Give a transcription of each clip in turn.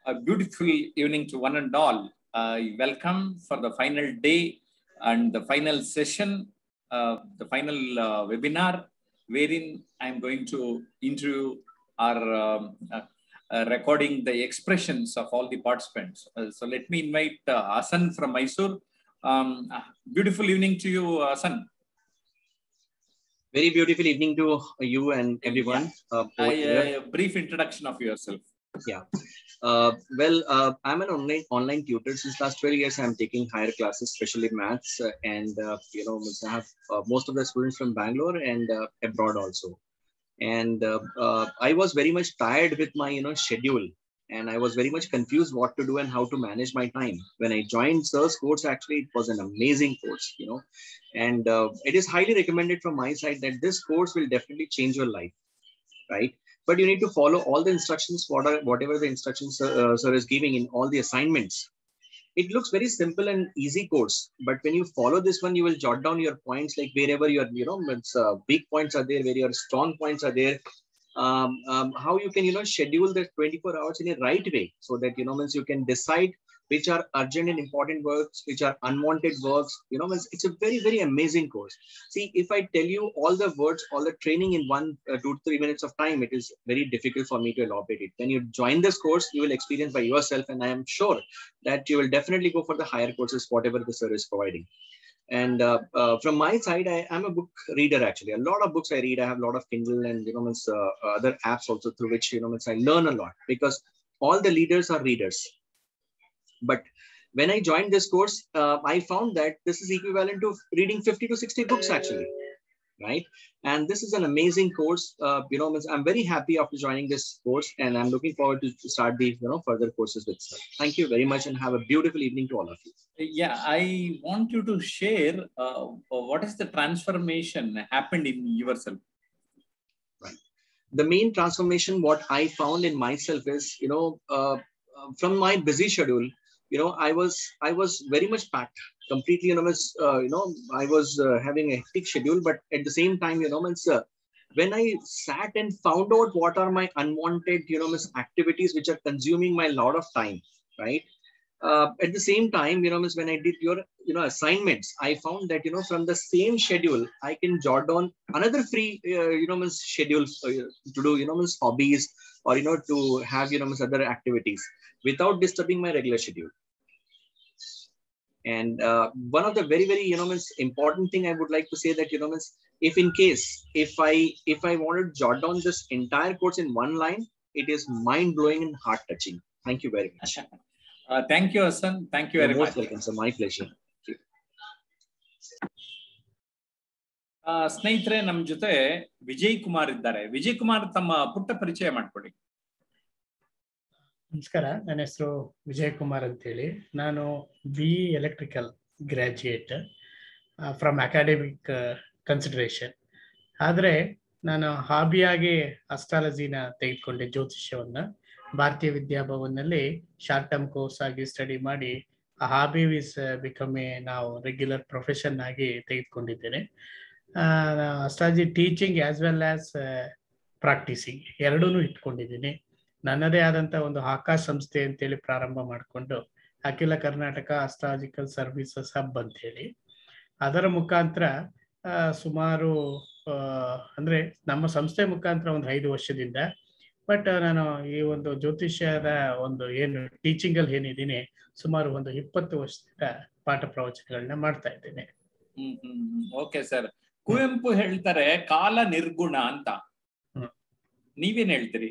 A beautiful evening to one and all. Uh, welcome for the final day and the final session, uh, the final uh, webinar, wherein I'm going to interview our um, uh, uh, recording the expressions of all the participants. Uh, so let me invite uh, Asan from Mysore. Um, uh, beautiful evening to you, Asan. Very beautiful evening to you and everyone. Uh, over I, here. uh, brief introduction of yourself. Uh, well, uh, I'm an online online tutor. Since last 12 years, I'm taking higher classes, especially maths, uh, and uh, you know, I have uh, most of the students from Bangalore and uh, abroad also. And uh, uh, I was very much tired with my you know schedule, and I was very much confused what to do and how to manage my time. When I joined Sir's course, actually, it was an amazing course, you know, and uh, it is highly recommended from my side that this course will definitely change your life, right? but you need to follow all the instructions what are, whatever the instructions uh, sir is giving in all the assignments it looks very simple and easy course but when you follow this one you will jot down your points like wherever your you know it's, uh, big points are there where your strong points are there um, um, how you can you know schedule the 24 hours in a right way so that you know means you can decide which are urgent and important works which are unwanted works you know means it's a very very amazing course see if i tell you all the words all the training in one uh, two three minutes of time it is very difficult for me to elaborate it when you join this course you will experience by yourself and i am sure that you will definitely go for the higher courses whatever the sir is providing and uh, uh, from my side I, i'm a book reader actually a lot of books i read i have a lot of kindle and you know means, uh, other apps also through which you know means i learn a lot because all the leaders are readers but when i joined this course uh, i found that this is equivalent to reading 50 to 60 books actually right and this is an amazing course uh, you know means i'm very happy after joining this course and i'm looking forward to, to start the you know further courses with sir thank you very much and have a beautiful evening to all of you Yeah, I want you to share uh, what is the transformation happened in yourself. the main transformation what i found in myself is you know uh, uh, from my busy schedule you know i was i was very much packed completely you know was, uh, you know i was uh, having a hectic schedule but at the same time you know means, uh, when i sat and found out what are my unwanted you know means activities which are consuming my lot of time right uh, at the same time you know means when i did your you know assignments i found that you know from the same schedule i can jot down another free uh, you know means schedules uh, to do you know means hobbies or you know to have you know means other activities without disturbing my regular schedule and uh, one of the very very you know means important thing i would like to say that you know means if in case if i if i wanted to jot down this entire course in one line it is mind blowing and heart touching thank you very much Uh, thank you, Asan. Thank you You're very most much. welcome sir my pleasure ಆ, ಸ್ನೇಹಿತರೆ ನಮ್ಮ ಜೊತೆ ವಿಜಯ್ ಕುಮಾರ್ ಇದ್ದಾರೆ ವಿಜಯ್ ಕುಮಾರ್ ತಮ್ಮ ಪುಟ್ಟ ಪರಿಚಯ ಮಾಡ್ಕೊಡಿ ನಮಸ್ಕಾರ ನನ್ನ ಹೆಸರು ವಿಜಯ್ ಕುಮಾರ್ ಅಂತೇಳಿ ನಾನು B electrical graduate from academic consideration ಆದರೆ ನಾನು ಹಾಬಿಯಾಗಿ ಅಸ್ಟ್ರಾಲಜಿನ ತೆಗೆದುಕೊಂಡೆ ಜ್ಯೋತಿಷ್ಯವನ್ನ ಭಾರತೀಯ ವಿದ್ಯಾಭವನಲ್ಲಿ ಶಾರ್ಟ್ ಟರ್ಮ್ ಕೋರ್ಸ್ ಆಗಿ ಸ್ಟಡಿ ಮಾಡಿ ಆ ಹಾಬಿ ವಿಸ್ ಬಿಕಮ್ ಎ ನಾವು ರೆಗ್ಯುಲರ್ ಪ್ರೊಫೆಷನ್ ಆಗಿ ತೆಗೆದುಕೊಂಡಿದ್ದೇನೆ astrology teaching as well as practising ಎರಡೂ ಇಟ್ಕೊಂಡಿದ್ದೀನಿ ನನ್ನದೇ ಆದಂತ ಒಂದು ಆಕಾಶ್ ಸಂಸ್ಥೆ ಅಂತೇಳಿ ಪ್ರಾರಂಭ ಮಾಡಿಕೊಂಡು ಅಖಿಲ ಕರ್ನಾಟಕ ಅಸ್ಟ್ರಾಲಜಿಕಲ್ ಸರ್ವಿಸಸ್ ಹಬ್ ಅಂತೇಳಿ ಅದರ ಮುಖಾಂತರ ಆ, ಸುಮಾರು ಆ, ಅಂದ್ರೆ ನಮ್ಮ ಸಂಸ್ಥೆ ಮುಖಾಂತರ ಒಂದು ಐದು ವರ್ಷದಿಂದ ಬಟ್ ನಾನು ಈ ಒಂದು ಜ್ಯೋತಿಷ್ಯದ ಒಂದು ಏನು ಟೀಚಿಂಗ್ ಅಲ್ಲಿ ಏನಿದ್ದೀನಿ ಸುಮಾರು ಒಂದು ಇಪ್ಪತ್ತು ವರ್ಷದಿಂದ ಪಾಠ ಪ್ರವಚನಗಳನ್ನ ಮಾಡ್ತಾ ಇದ್ದೇನೆ hmm hmm okay sir Kuvempu ಹೇಳ್ತಾರೆ ಕಾಲ ನಿರ್ಗುಣ ಅಂತ ಹ್ಮ್. ನೀವೇನ್ ಹೇಳ್ತೀರಿ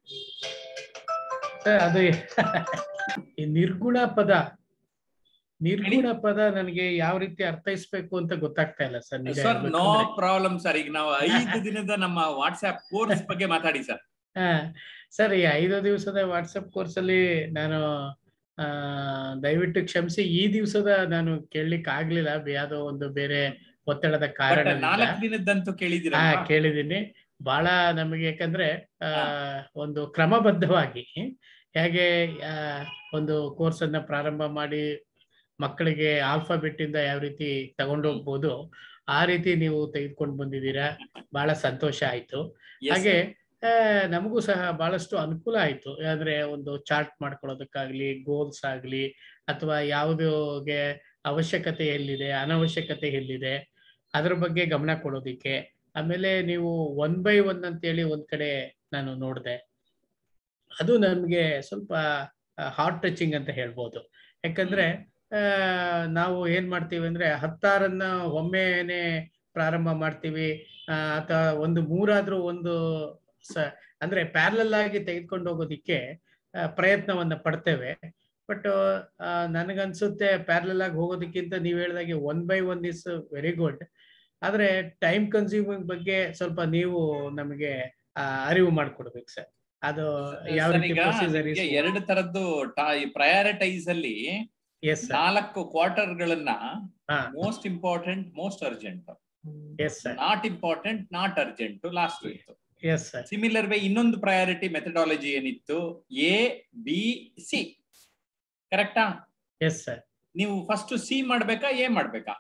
ಸರ್, ಅದು ಈ ನಿರ್ಗುಣ ಪದ ನಿರ್ಗುಣ ಪದ ನನಗೆ ಯಾವ ರೀತಿ ಅರ್ಥೈಸ್ಬೇಕು ಅಂತ ಗೊತ್ತಾಗ್ತಾ ಇಲ್ಲ ಸರ್ ನಿಜ ಸರ್ ನೋ ಹೇಳ್ಬೇಕಂದ್ರೆ. ಪ್ರಾಬ್ಲಮ್ ಸರ್ ಈಗ ನಾವು ಐದು ದಿನದ ನಮ್ಮ ವಾಟ್ಸ್ಆಪ್ ಕೋರ್ಸ್ ಬಗ್ಗೆ ಮಾತಾಡಿ ಸರ್ ಹಾ ಸರ್ ಈ ಐದು ದಿವಸದ ವಾಟ್ಸಪ್ ಕೋರ್ಸ್ ಅಲ್ಲಿ ನಾನು ಆ ದಯವಿಟ್ಟು ಕ್ಷಮಿಸಿ ಈ ದಿವಸದ ನಾನು ಕೇಳಲಿಕ್ಕೆ ಆಗ್ಲಿಲ್ಲ ಯಾವುದೋ ಒಂದು ಬೇರೆ ಒತ್ತಡದ ಬಟ್ ಕಾರಣದಿಂದ ನಾಲ್ಕು ದಿನದಂತೂ ಕೇಳಿದಿರ ಹಾ ಕೇಳಿದ್ದೀನಿ ಬಹಳ ನಮಗೆ ಯಾಕಂದ್ರೆ ಆ ಒಂದು ಕ್ರಮಬದ್ಧವಾಗಿ ಹೇಗೆ ಆ, ಒಂದು ಕೋರ್ಸ್ ಅನ್ನ ಪ್ರಾರಂಭ ಮಾಡಿ ಮಕ್ಕಳಿಗೆ ಆಲ್ಫಾಬೆಟ್ ಇಂದ ಯಾವ ರೀತಿ ತಗೊಂಡೋಗ್ಬೋದು ಆ ರೀತಿ ನೀವು ತೆಗೆದುಕೊಂಡು ಬಂದಿದ್ದೀರಾ ಬಹಳ ಸಂತೋಷ ಆಯ್ತು Yes, ಹಾಗೆ ಆ, ನಮಗೂ ಸಹ ಬಹಳಷ್ಟು ಅನುಕೂಲ ಆಯ್ತು ಅಂದ್ರೆ ಒಂದು ಚಾರ್ಟ್ ಮಾಡ್ಕೊಳ್ಳೋದಕ್ಕಾಗ್ಲಿ ಗೋಲ್ಸ್ ಆಗ್ಲಿ ಅಥವಾ ಯಾವುದಕ್ಕೆ ಅವಶ್ಯಕತೆ ಎಲ್ಲಿದೆ ಅನವಶ್ಯಕತೆ ಎಲ್ಲಿದೆ ಅದ್ರ ಬಗ್ಗೆ ಗಮನ ಕೊಡೋದಿಕ್ಕೆ ಆಮೇಲೆ ನೀವು ಒನ್ ಬೈ ಒನ್ ಅಂತೇಳಿ ಒಂದ್ ಕಡೆ ನಾನು ನೋಡಿದೆ ಅದು ನಮ್ಗೆ ಸ್ವಲ್ಪ ಹಾರ್ಟ್ ಟಚಿಂಗ್ ಅಂತ ಹೇಳ್ಬೋದು ಯಾಕಂದ್ರೆ ಆ, ನಾವು ಏನ್ ಮಾಡ್ತೀವಿ ಅಂದ್ರೆ ಹತ್ತಾರನ್ನ ಒಮ್ಮೆನೆ ಪ್ರಾರಂಭ ಮಾಡ್ತೀವಿ ಆ, ಅಥವಾ ಒಂದು ಮೂರಾದ್ರೂ ಒಂದು ಸ ಅಂದ್ರೆ ಪ್ಯಾರಲಲ್ ಆಗಿ ತೆಗೆದುಕೊಂಡು ಹೋಗೋದಿಕ್ಕೆ ಆ, ಪ್ರಯತ್ನವನ್ನ ಪಡ್ತೇವೆ ಬಟ್ ನನಗನ್ಸುತ್ತೆ ಪ್ಯಾರಲಲ್ ಆಗಿ ಹೋಗೋದಕ್ಕಿಂತ ನೀವು ಹೇಳಿದಾಗೆ one by one is very good ಆದ್ರೆ ಟೈಮ್ ಕನ್ಸ್ಯೂಮಿಂಗ್ ಬಗ್ಗೆ ಸ್ವಲ್ಪ ನೀವು ನಮಗೆ ಆ, ಅರಿವು ಮಾಡ್ಕೊಡ್ಬೇಕು ಸರ್ ಅದು ಯಾವ ಸರ್, ರೀತಿ ಈಗ ಪ್ರೊಸೀಜರ್ ನಿಮ್ಗೆ ಎರಡು ತರದ್ದು ಪ್ರಯಾರಿಟೈಸ್ ಅಲ್ಲಿ ಎಸ್ ಸರ್ ನಾಲ್ಕು ಕ್ವಾರ್ಟರ್ ಗಳನ್ನ ಹಾ most important most urgent yes sir not important not urgent last ಇತ್ತು ಎಸ್ ಸರ್ ಸಿಮಿಲರ್ ವೇ ಇನ್ನೊಂದು ಪ್ರಯಾರಿಟಿ ಮೆಥಡಾಲಜಿ ಏನಿತ್ತು ಎ ಬಿ ಸಿ ಕರೆಕ್ಟಾ ಎಸ್ ಸರ್ ನೀವು ಫಸ್ಟ್ ಸಿ ಮಾಡ್ಬೇಕಾ ಎ ಮಾಡ್ಬೇಕಾ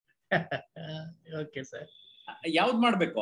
ಓಕೆ ಸರ್ ಯಾವ್ದು ಮಾಡ್ಬೇಕು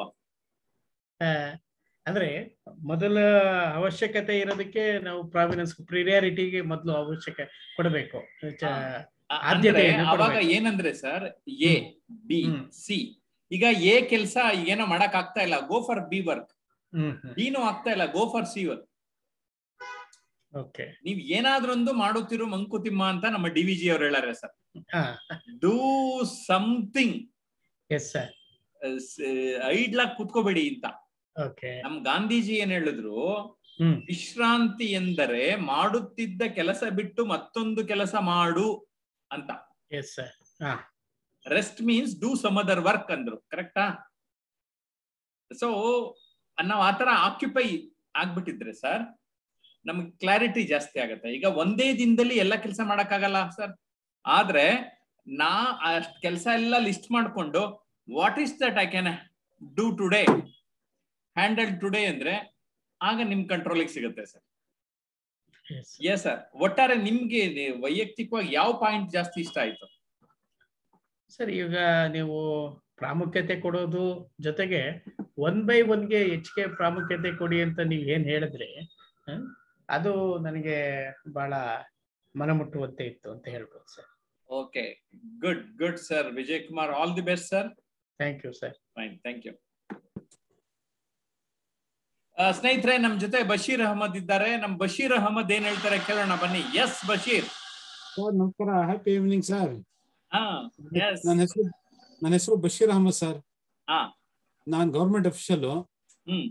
ಅಂದ್ರೆ ಮೊದಲ ಅವಶ್ಯಕತೆ ಇರೋದಕ್ಕೆ ನಾವು ಪ್ರಾವಿನೆನ್ಸ್ ಪ್ರಿಯಾರಿಟಿಗೆ ಮೊದಲು ಅವಶ್ಯಕ ಕೊಡಬೇಕು ಚ- ಅ- ಆದ್ಯತೆಯನ್ನು ಅಂದ್ರೆ ಅವಾಗ ಕೊಡ್ಬೇಕು. ಏನಂದ್ರೆ sir A B hmm. C ಈಗ ಎ ಕೆಲಸ ಏನೋ ಮಾಡಕ್ ಆಗ್ತಾ ಇಲ್ಲ go for B work hmm hmm ಬಿನೂ ಆಗ್ತಾ ಇಲ್ಲ go for C work okay ನೀವ್ ಏನಾದ್ರೊಂದು ಮಾಡುತ್ತಿರು ಮಂಕುತಿಮ್ಮ ಅಂತ ನಮ್ಮ ಡಿ ವಿ ಜಿ ಅವ್ರು ಹೇಳಾರೆ ಸರ್ ಹಾ ಡೂ ಸಮಥಿಂಗ್ ಎಸ್ ಸರ್ ಐಡ್ಲಾಗ್ ಕುತ್ಕೋಬೇಡಿ ಅಂತ ಓಕೆ ನಮ್ ಗಾಂಧೀಜಿ ಏನ್ ಹೇಳಿದ್ರು ಹ್ಮ್ ವಿಶ್ರಾಂತಿ ಎಂದರೆ ಮಾಡುತ್ತಿದ್ದ ಕೆಲಸ ಬಿಟ್ಟು ಮತ್ತೊಂದು ಕೆಲಸ ಮಾಡು ಅಂತ ಎಸ್ ಸರ್ ಹಾ rest means do some other work ಅಂದ್ರು ಕರೆಕ್ಟಾ ಸೊ ನಾವು ಆತರ ಆಕ್ಯುಪೈ ಆಗ್ಬಿಟ್ಟಿದ್ರೆ ಸರ್ ನಮ್ಗೆ ಕ್ಲಾರಿಟಿ ಜಾಸ್ತಿ ಆಗತ್ತೆ ಈಗ ಒಂದೇ ದಿನದಲ್ಲಿ ಎಲ್ಲ ಕೆಲಸ ಮಾಡಕ್ಕಾಗಲ್ಲ ಸರ್ ಆದ್ರೆ ನಾ ಅಷ್ಟ್ ಕೆಲಸ ಎಲ್ಲ ಲಿಸ್ಟ್ ಮಾಡ್ಕೊಂಡು what is that I can do today handle today ಅಂದ್ರೆ ಆಗ ನಿಮ್ ಕಂಟ್ರೋಲಿಗೆ ಸಿಗುತ್ತೆ ಸರ್ ಎಸ್ ಎಸ್ ಸರ್ ಒಟ್ಟಾರೆ ನಿಮ್ಗೆ ನಿ- ವೈಯಕ್ತಿಕವಾಗಿ ಯಾವ ಪಾಯಿಂಟ್ ಜಾಸ್ತಿ ಇಷ್ಟ ಆಯ್ತು ಸರ್ ಈಗ ನೀವು ಪ್ರಾಮುಖ್ಯತೆ ಕೊಡೋದು ಜೊತೆಗೆ ಒನ್ ಬೈ ಒನ್ಗೆ ಹೆಚ್ಚಿಗೆ ಪ್ರಾಮುಖ್ಯತೆ ಕೊಡಿ ಅಂತ ನೀವು ಏನ್ ಹೇಳಿದ್ರಿ ಹ? ಅದು ನನಗೆ ಬಹಳ ಮನಮುಟ್ಟುವಂತೆ ಇತ್ತು ಅಂತ ಹೇಳ್ಬೋದು sir okay good good sir Vijay Kumar all the best sir thank you sir fine thank you ಸ್ನೇಹಿತರೆ ನಮ್ ಜೊತೆ ಬಶೀರ್ ಅಹಮದ್ ಇದ್ದಾರೆ ನಮ್ ಬಶೀರ್ ಅಹಮದ್ ಏನ್ ಹೇಳ್ತಾರೆ ಕೇಳೋಣ ಬನ್ನಿ ಎಸ್ ಬಶೀರ್ ಸರ್ ನಮಸ್ಕಾರ ಹ್ಯಾಪಿ ಈವ್ನಿಂಗ್ ಸರ್ ಹಾ ಎಸ್ ನನ್ನ ಹೆಸರು ನನ್ನ ಹೆಸರು ಬಶೀರ್ ಅಹಮದ್ ಸರ್ ಹಾ. ನಾನ್ ಗೌರ್ಮೆಂಟ್ ಅಫಿಷಿಯಲ್ ಹ್ಮ್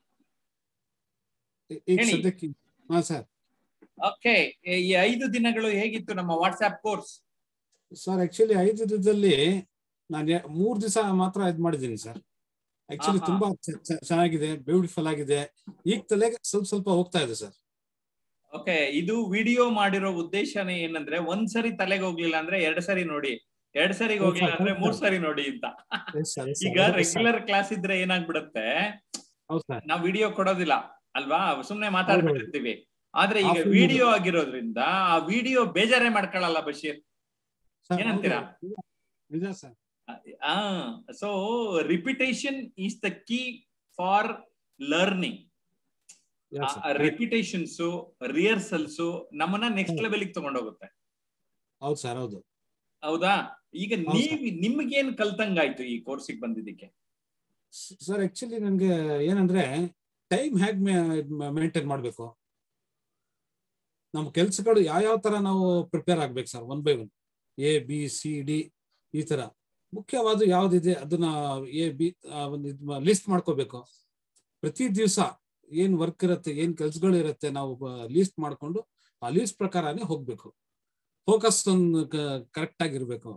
ಈಗ ಹೇಳಿ. ಸದ್ಯಕ್ಕೆ ಹಾ ಸರ್ ಓಕೆ ಈ ಐದು ದಿನಗಳು ಹೇಗಿತ್ತು ನಮ್ಮ ವಾಟ್ಸ್ಆಪ್ ಕೋರ್ಸ್ ಸರ್ ಆಕ್ಚುಲಿ ಐದು ದಿನದಲ್ಲಿ ನಾನು ಮೂರ್ ದಿವಸ ಮಾತ್ರ ಇದ್ ಮಾಡಿದ್ದೀನಿ ಸರ್ ಆಕ್ಚುಲಿ ಆಹಾ. ತುಂಬಾ ಚ- ಚ- ಚೆನ್ನಾಗಿದೆ ಬ್ಯೂಟಿಫುಲ್ ಆಗಿದೆ ಈಗ ತಲೆಗೆ ಸ್ವಲ್ಪ ಸ್ವಲ್ಪ ಹೋಗ್ತಾ ಇದೆ ಸರ್ ಓಕೆ ಇದು ವಿಡಿಯೋ ಮಾಡಿರೋ ಉದ್ದೇಶನೇ ಏನಂದ್ರೆ ಒಂದ್ ಸರಿ ತಲೆಗೆ ಹೋಗ್ಲಿಲ್ಲ ಅಂದ್ರೆ ಎರಡ್ ಸರಿ ನೋಡಿ ಎರಡ್ ಸರಿಗೆ ಹೋಗ್ಲಿಲ್ಲ ಅಂದ್ರೆ ಮೂರ್ ಸರಿ ನೋಡಿ ಅಂತ Yes, sir, yes, sir. ಈಗ ಹೌದು sir. ರೆಗ್ಯುಲರ್ ಕ್ಲಾಸ್ ಇದ್ರೆ ಏನಾಗ್ಬಿಡುತ್ತೆ ಹೌದು ಸರ್ ನಾವ್ ವಿಡಿಯೋ ಕೊಡೋದಿಲ್ಲ ಅಲ್ವಾ ಸುಮ್ನೆ ಮಾತಾಡ್ಬಿಟ್ಟಿರ್ತೀವಿ ಆದ್ರೆ ಈಗ Half an ವಿಡಿಯೋ ಆಗಿರೋದ್ರಿಂದ ಆ ವಿಡಿಯೋ ಬೇಜಾರೇ ಮಾಡ್ಕೊಳ್ಳಲ್ಲ ಬಶೀರ್ ಸರ್, ಏನಂತೀರಾ? ಹೌದು. ನಿಜ ಸರ್ ಆ so repetition is the key for learning Yes, sir. Repetitions rehearsals ನಮ್ಮನ್ನ ನೆಕ್ಸ್ಟ್ ಲೆವೆಲ್ಗೆ ತಗೊಂಡೋಗುತ್ತೆ ಹೌದು ಸರ್ ಹೌದು ಹೌದಾ ಈಗ ಹೌದು ನೀವ್ ನಿಮ್ಗೇನ್ ಕಲ್ತಂಗಾಯ್ತು ಈ ಕೋರ್ಸಿಗೆ ಬಂದಿದ್ದಕ್ಕೆ ಸರ್ ಆಕ್ಚುಲಿ ನನ್ಗೆ ಏನಂದ್ರೆ ಟೈಮ್ ಹೇಗ್ ಮೇಂಟೈನ್ ಮಾಡ್ಬೇಕು ನಮ್ಮ ಕೆಲ್ಸಗಳು ಯಾವ ತರ ನಾವು ಪ್ರಿಪೇರ್ ಆಗ್ಬೇಕು sir one by one A B C D ಈ ತರ ಮುಖ್ಯವಾದ ಯಾವ್ದಿದೆ ಅದನ್ನ ಎ ಬಿ ಒಂದು ಲಿಸ್ಟ್ ಮಾಡ್ಕೋಬೇಕು ಪ್ರತಿ ದಿವಸ ಏನ್ ವರ್ಕ್ ಇರುತ್ತೆ ಏನ್ ಕೆಲ್ಸಗಳು ಇರುತ್ತೆ ನಾವು ಲೀಸ್ಟ್ ಮಾಡ್ಕೊಂಡು ಆ ಲೀಸ್ಟ್ ಪ್ರಕಾರನೇ ಹೋಗ್ಬೇಕು ಫೋಕಸ್ ಒಂದು ಕರೆಕ್ಟ್ ಆಗಿರ್ಬೇಕು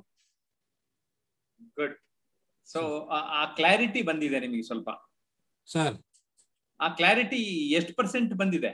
ಗುಡ್ ಸೊ ಆ ಕ್ಲಾರಿಟಿ ಬಂದಿದೆ ನಿಮಗೆ ಸ್ವಲ್ಪ ಸರ್ ಆ ಕ್ಲಾರಿಟಿ ಎಷ್ಟು ಪರ್ಸೆಂಟ್ ಬಂದಿದೆ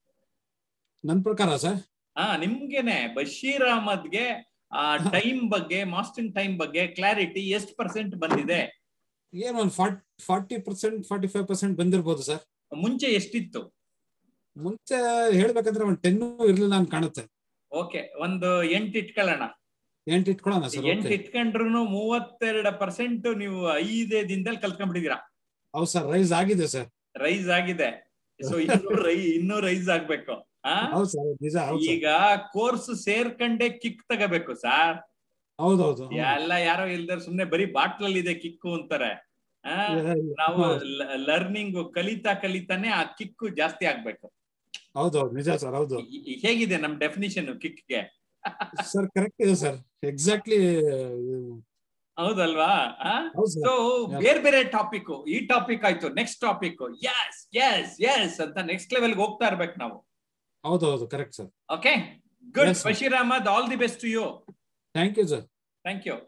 ನನ್ನ ಪ್ರಕಾರ ಸರ್ ಹಾ ನಿಮ್ಗೆನೆ ಬಶೀರ್ ಅಹಮದ್ಗೆ ಆ ಟೈಮ್ ಬಗ್ಗೆ ಮಾಸ್ಟರಿಂಗ್ ಟೈಮ್ ಬಗ್ಗೆ ಕ್ಲಾರಿಟಿ ಎಷ್ಟು ಪರ್ಸೆಂಟ್ ಬಂದಿದೆ ಏನ್ ಒಂದು forty forty percent forty five percent ಬಂದಿರ್ಬೋದು ಸರ್ ಮುಂಚೆ ಎಷ್ಟಿತ್ತು ಮುಂಚೆ ಹೇಳ್ಬೇಕಂದ್ರೆ ಒಂದು ಟೆನ್ ಇರ್ಲಿಲ್ಲ ಅಂತ ಕಾಣುತ್ತೆ ಓಕೆ ಒಂದು ಎಂಟು ಇಟ್ಕೊಳ್ಳೋಣ ಎಂಟು ಇಟ್ಕೊಳ್ಳೋಣ ಸರ್ ಎಂಟು ಇಟ್ಕೊಂಡ್ರು ಮೂವತ್ತೆರಡು ಪರ್ಸೆಂಟ್ ನೀವು ಐದೇ ದಿನದಲ್ಲಿ ಕಲ್ತ್ಕೊಂಡ್ಬಿಟ್ಟಿದೀರಾ ಹೌದು ಸರ್ ರೈಸ್ ಆಗಿದೆ ಸರ್ ರೈಸ್ ಆಗಿದೆ ಸೊ ಇನ್ನೂ ರೈ ಇನ್ನೂ ರೈಸ್ ಆಗ್ಬೇಕು ಆ ಹೌದು ಸರ್ ನಿಜ ಹೌದು ಸರ್ ಈಗ ಕೋರ್ಸ್ ಸೇರ್ಕಂಡೆ ಕಿಕ್ ತಗೋಬೇಕು ಸರ್ ಹೌದೌದು ಎಲ್ಲ ಯಾರೋ ಇಲ್ದಾರ ಸುಮ್ನೆ ಬರೀ ಬಾಟ್ಲಲ್ಲಿ ಇದೆ ಕಿಕ್ಕು ಅಂತಾರೆ ಆ ನಾವು ಲರ್ನಿಂಗ್ ಕಲಿತಾ ಕಲಿತಾನೆ ಆ ಕಿಕ್ಕು ಜಾಸ್ತಿ ಆಗ್ಬೇಕು ಹೌದೌದು ನಿಜ ಸರ್ ಹೌದು ಈ- ಈ- ಹೇಗಿದೆ ನಮ್ ಡೆಫಿನಿಷನ್ ಕಿಕ್ಗೆ ಸರ್ ಕರೆಕ್ಟ್ ಇದೆ ಸರ್ ಎಕ್ಸಾಕ್ಟ್ಲಿ ಹೌದಲ್ವಾ ಆ ಹೌದು ಸರ್ ಸೊ ಬೇರೆ ಬೇರೆ ಟಾಪಿಕ್ ಈ ಟಾಪಿಕ್ ಆಯ್ತು next topic yes yes yes ಅಂತ ನೆಕ್ಸ್ಟ್ ಲೆವೆಲ್ ಹೋಗ್ತಾ ಇರ್ಬೇಕು ನಾವು ಹೌದೌದು correct sir okay good Yes, sir. Bashir Ahmed all the best to you thank you sir thank you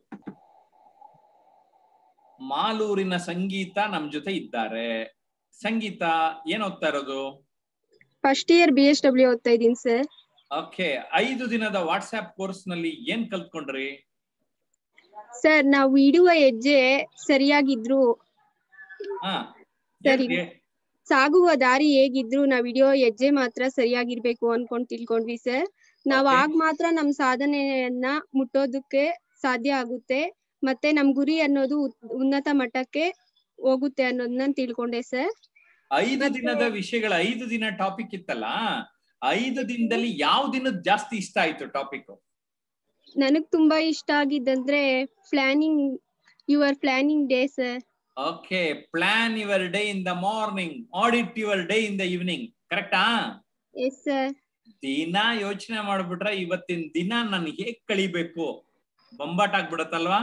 ಮಾಲೂರಿನ ಸಂಗೀತ ನಮ್ ಜೊತೆ ಇದ್ದಾರೆ ಸಂಗೀತ ಏನ್ ಓದ್ತಾ ಇರೋದು first year B S W ಓದ್ತಾ ಇದ್ದೀನಿ ಸರ್ ಓಕೆ ಐದು ದಿನದ ವಾಟ್ಸ್ಆಪ್ ಕೋರ್ಸ್ ನಲ್ಲಿ ಏನ್ ಕಲ್ತ್ಕೊಂಡ್ರಿ ಸರ್ ನಾವು ಇಡುವ ಹೆಜ್ಜೆ ಸರಿಯಾಗಿದ್ರು ಹಾ ಸರಿ. ಹೇಳ್ರಿ. ಸಾಗುವ ದಾರಿ ಹೇಗಿದ್ರು ನಾವ್ ಹಿಡಿಯೋ ಹೆಜ್ಜೆ ಮಾತ್ರ ಸರಿಯಾಗಿರ್ಬೇಕು ಅನ್ಕೊಂಡ್ ತಿಳ್ಕೊಂಡ್ವಿ ಸರ್ ನಾವ್ Okay. ಆಗ ಮಾತ್ರ ನಮ್ ಸಾಧನೆಯನ್ನ ಮುಟ್ಟೋದಕ್ಕೆ ಸಾಧ್ಯ ಆಗುತ್ತೆ ಮತ್ತೆ ನಮ್ ಗುರಿ ಅನ್ನೋದು ಉತ್- ಉನ್ನತ ಮಟ್ಟಕ್ಕೆ ಹೋಗುತ್ತೆ ಅನ್ನೋದನ್ನ ತಿಳ್ಕೊಂಡೆ ಸರ್ ಐದು ಮತ್ತೆ- ದಿನದ ವಿಷಯಗಳ ಐದು ದಿನ ಟಾಪಿಕ್ ಇತ್ತಲ್ಲ ಐದು ದಿನದಲ್ಲಿ ಯಾವ ದಿನದ ಜಾಸ್ತಿ ಇಷ್ಟ ಆಯ್ತು ಟಾಪಿಕ್ ನನಗ್ ತುಂಬಾ ಇಷ್ಟ ಆಗಿದ್ದಂದ್ರೆ planning your planning day sir okay plan your day in the morning audit your day in the evening ಕರೆಕ್ಟಾ ಎಸ್ ಸರ್ ದಿನ ಯೋಚನೆ ಮಾಡ್ಬಿಟ್ರೆ ಇವತ್ತಿನ ದಿನ ನಾನು ಹೇಗ್ ಕಳಿಬೇಕು ಬೊಂಬಾಟ್ ಆಗ್ಬಿಡತ್ತಲ್ವಾ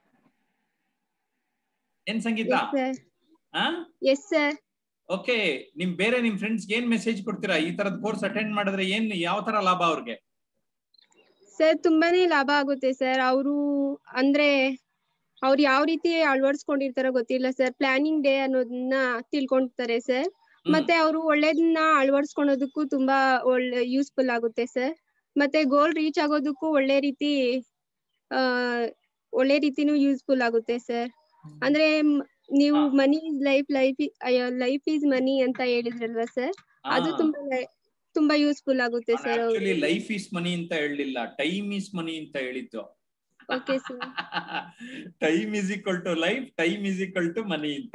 ಏನ್ ಸಂಗೀತ ಎಸ್ ಸರ್ ಆ ಎಸ್ ಸರ್ ಓಕೆ ನಿಮ್ ಬೇರೆ ನಿಮ್ ಫ್ರೆಂಡ್ಸ್ ಏನ್ ಮೆಸೇಜ್ ಕೊಡ್ತೀರಾ ಈ ತರದ್ ಕೋರ್ಸ್ ಅಟೆಂಡ್ ಮಾಡಿದ್ರೆ ಏನ್ ಯಾವ ತರ ಲಾಭ ಅವ್ರಿಗೆ ಸರ್ ತುಂಬಾನೇ ಲಾಭ ಆಗುತ್ತೆ ಸರ್ ಅವರು ಅಂದ್ರೆ ಅವ್ರು ಯಾವ ರೀತಿ ಅಳವಡಿಸ್ಕೊಂಡಿರ್ತಾರೋ ಗೊತ್ತಿಲ್ಲ ಸರ್ ಪ್ಲಾನಿಂಗ್ ಡೇ ಅನ್ನೋದನ್ನ ತಿಳ್ಕೊಂತಾರೆ ಸರ್ ಹ್ಮ್. ಮತ್ತೆ ಅವರು ಒಳ್ಳೇದನ್ನ ಅಳವಡಿಸ್ಕೊಳೋದಕ್ಕೂ ತುಂಬಾ ಒಳ್ಳೆ ಯೂಸ್ಫುಲ್ ಆಗುತ್ತೆ ಸರ್ ಮತ್ತೆ ಗೋಲ್ ರೀಚ್ ಆಗೋದಕ್ಕೂ ಒಳ್ಳೆ ರೀತಿ ಆ ಒಳ್ಳೆ ರೀತಿನೂ ಯೂಸ್ಫುಲ್ ಆಗುತ್ತೆ ಸರ್ ಅಂದ್ರೆ ಮ್- ನೀವು ಹಾ. Money is life life life is money ಅಂತ ಹೇಳಿದ್ರಲ್ವಾ ಸರ್ ಅದು ತುಂಬಾ ಲೈ- ತುಂಬಾ ಯೂಸ್ಫುಲ್ ಆಗುತ್ತೆ sir actually life is money ಅಂತ ಹೇಳಲಿಲ್ಲ ಟೈಮ್ ಈಸ್ ಮನಿ ಅಂತ ಹೇಳಿದ್ದು okay sir time is equal to life time is equal to money ಅಂತ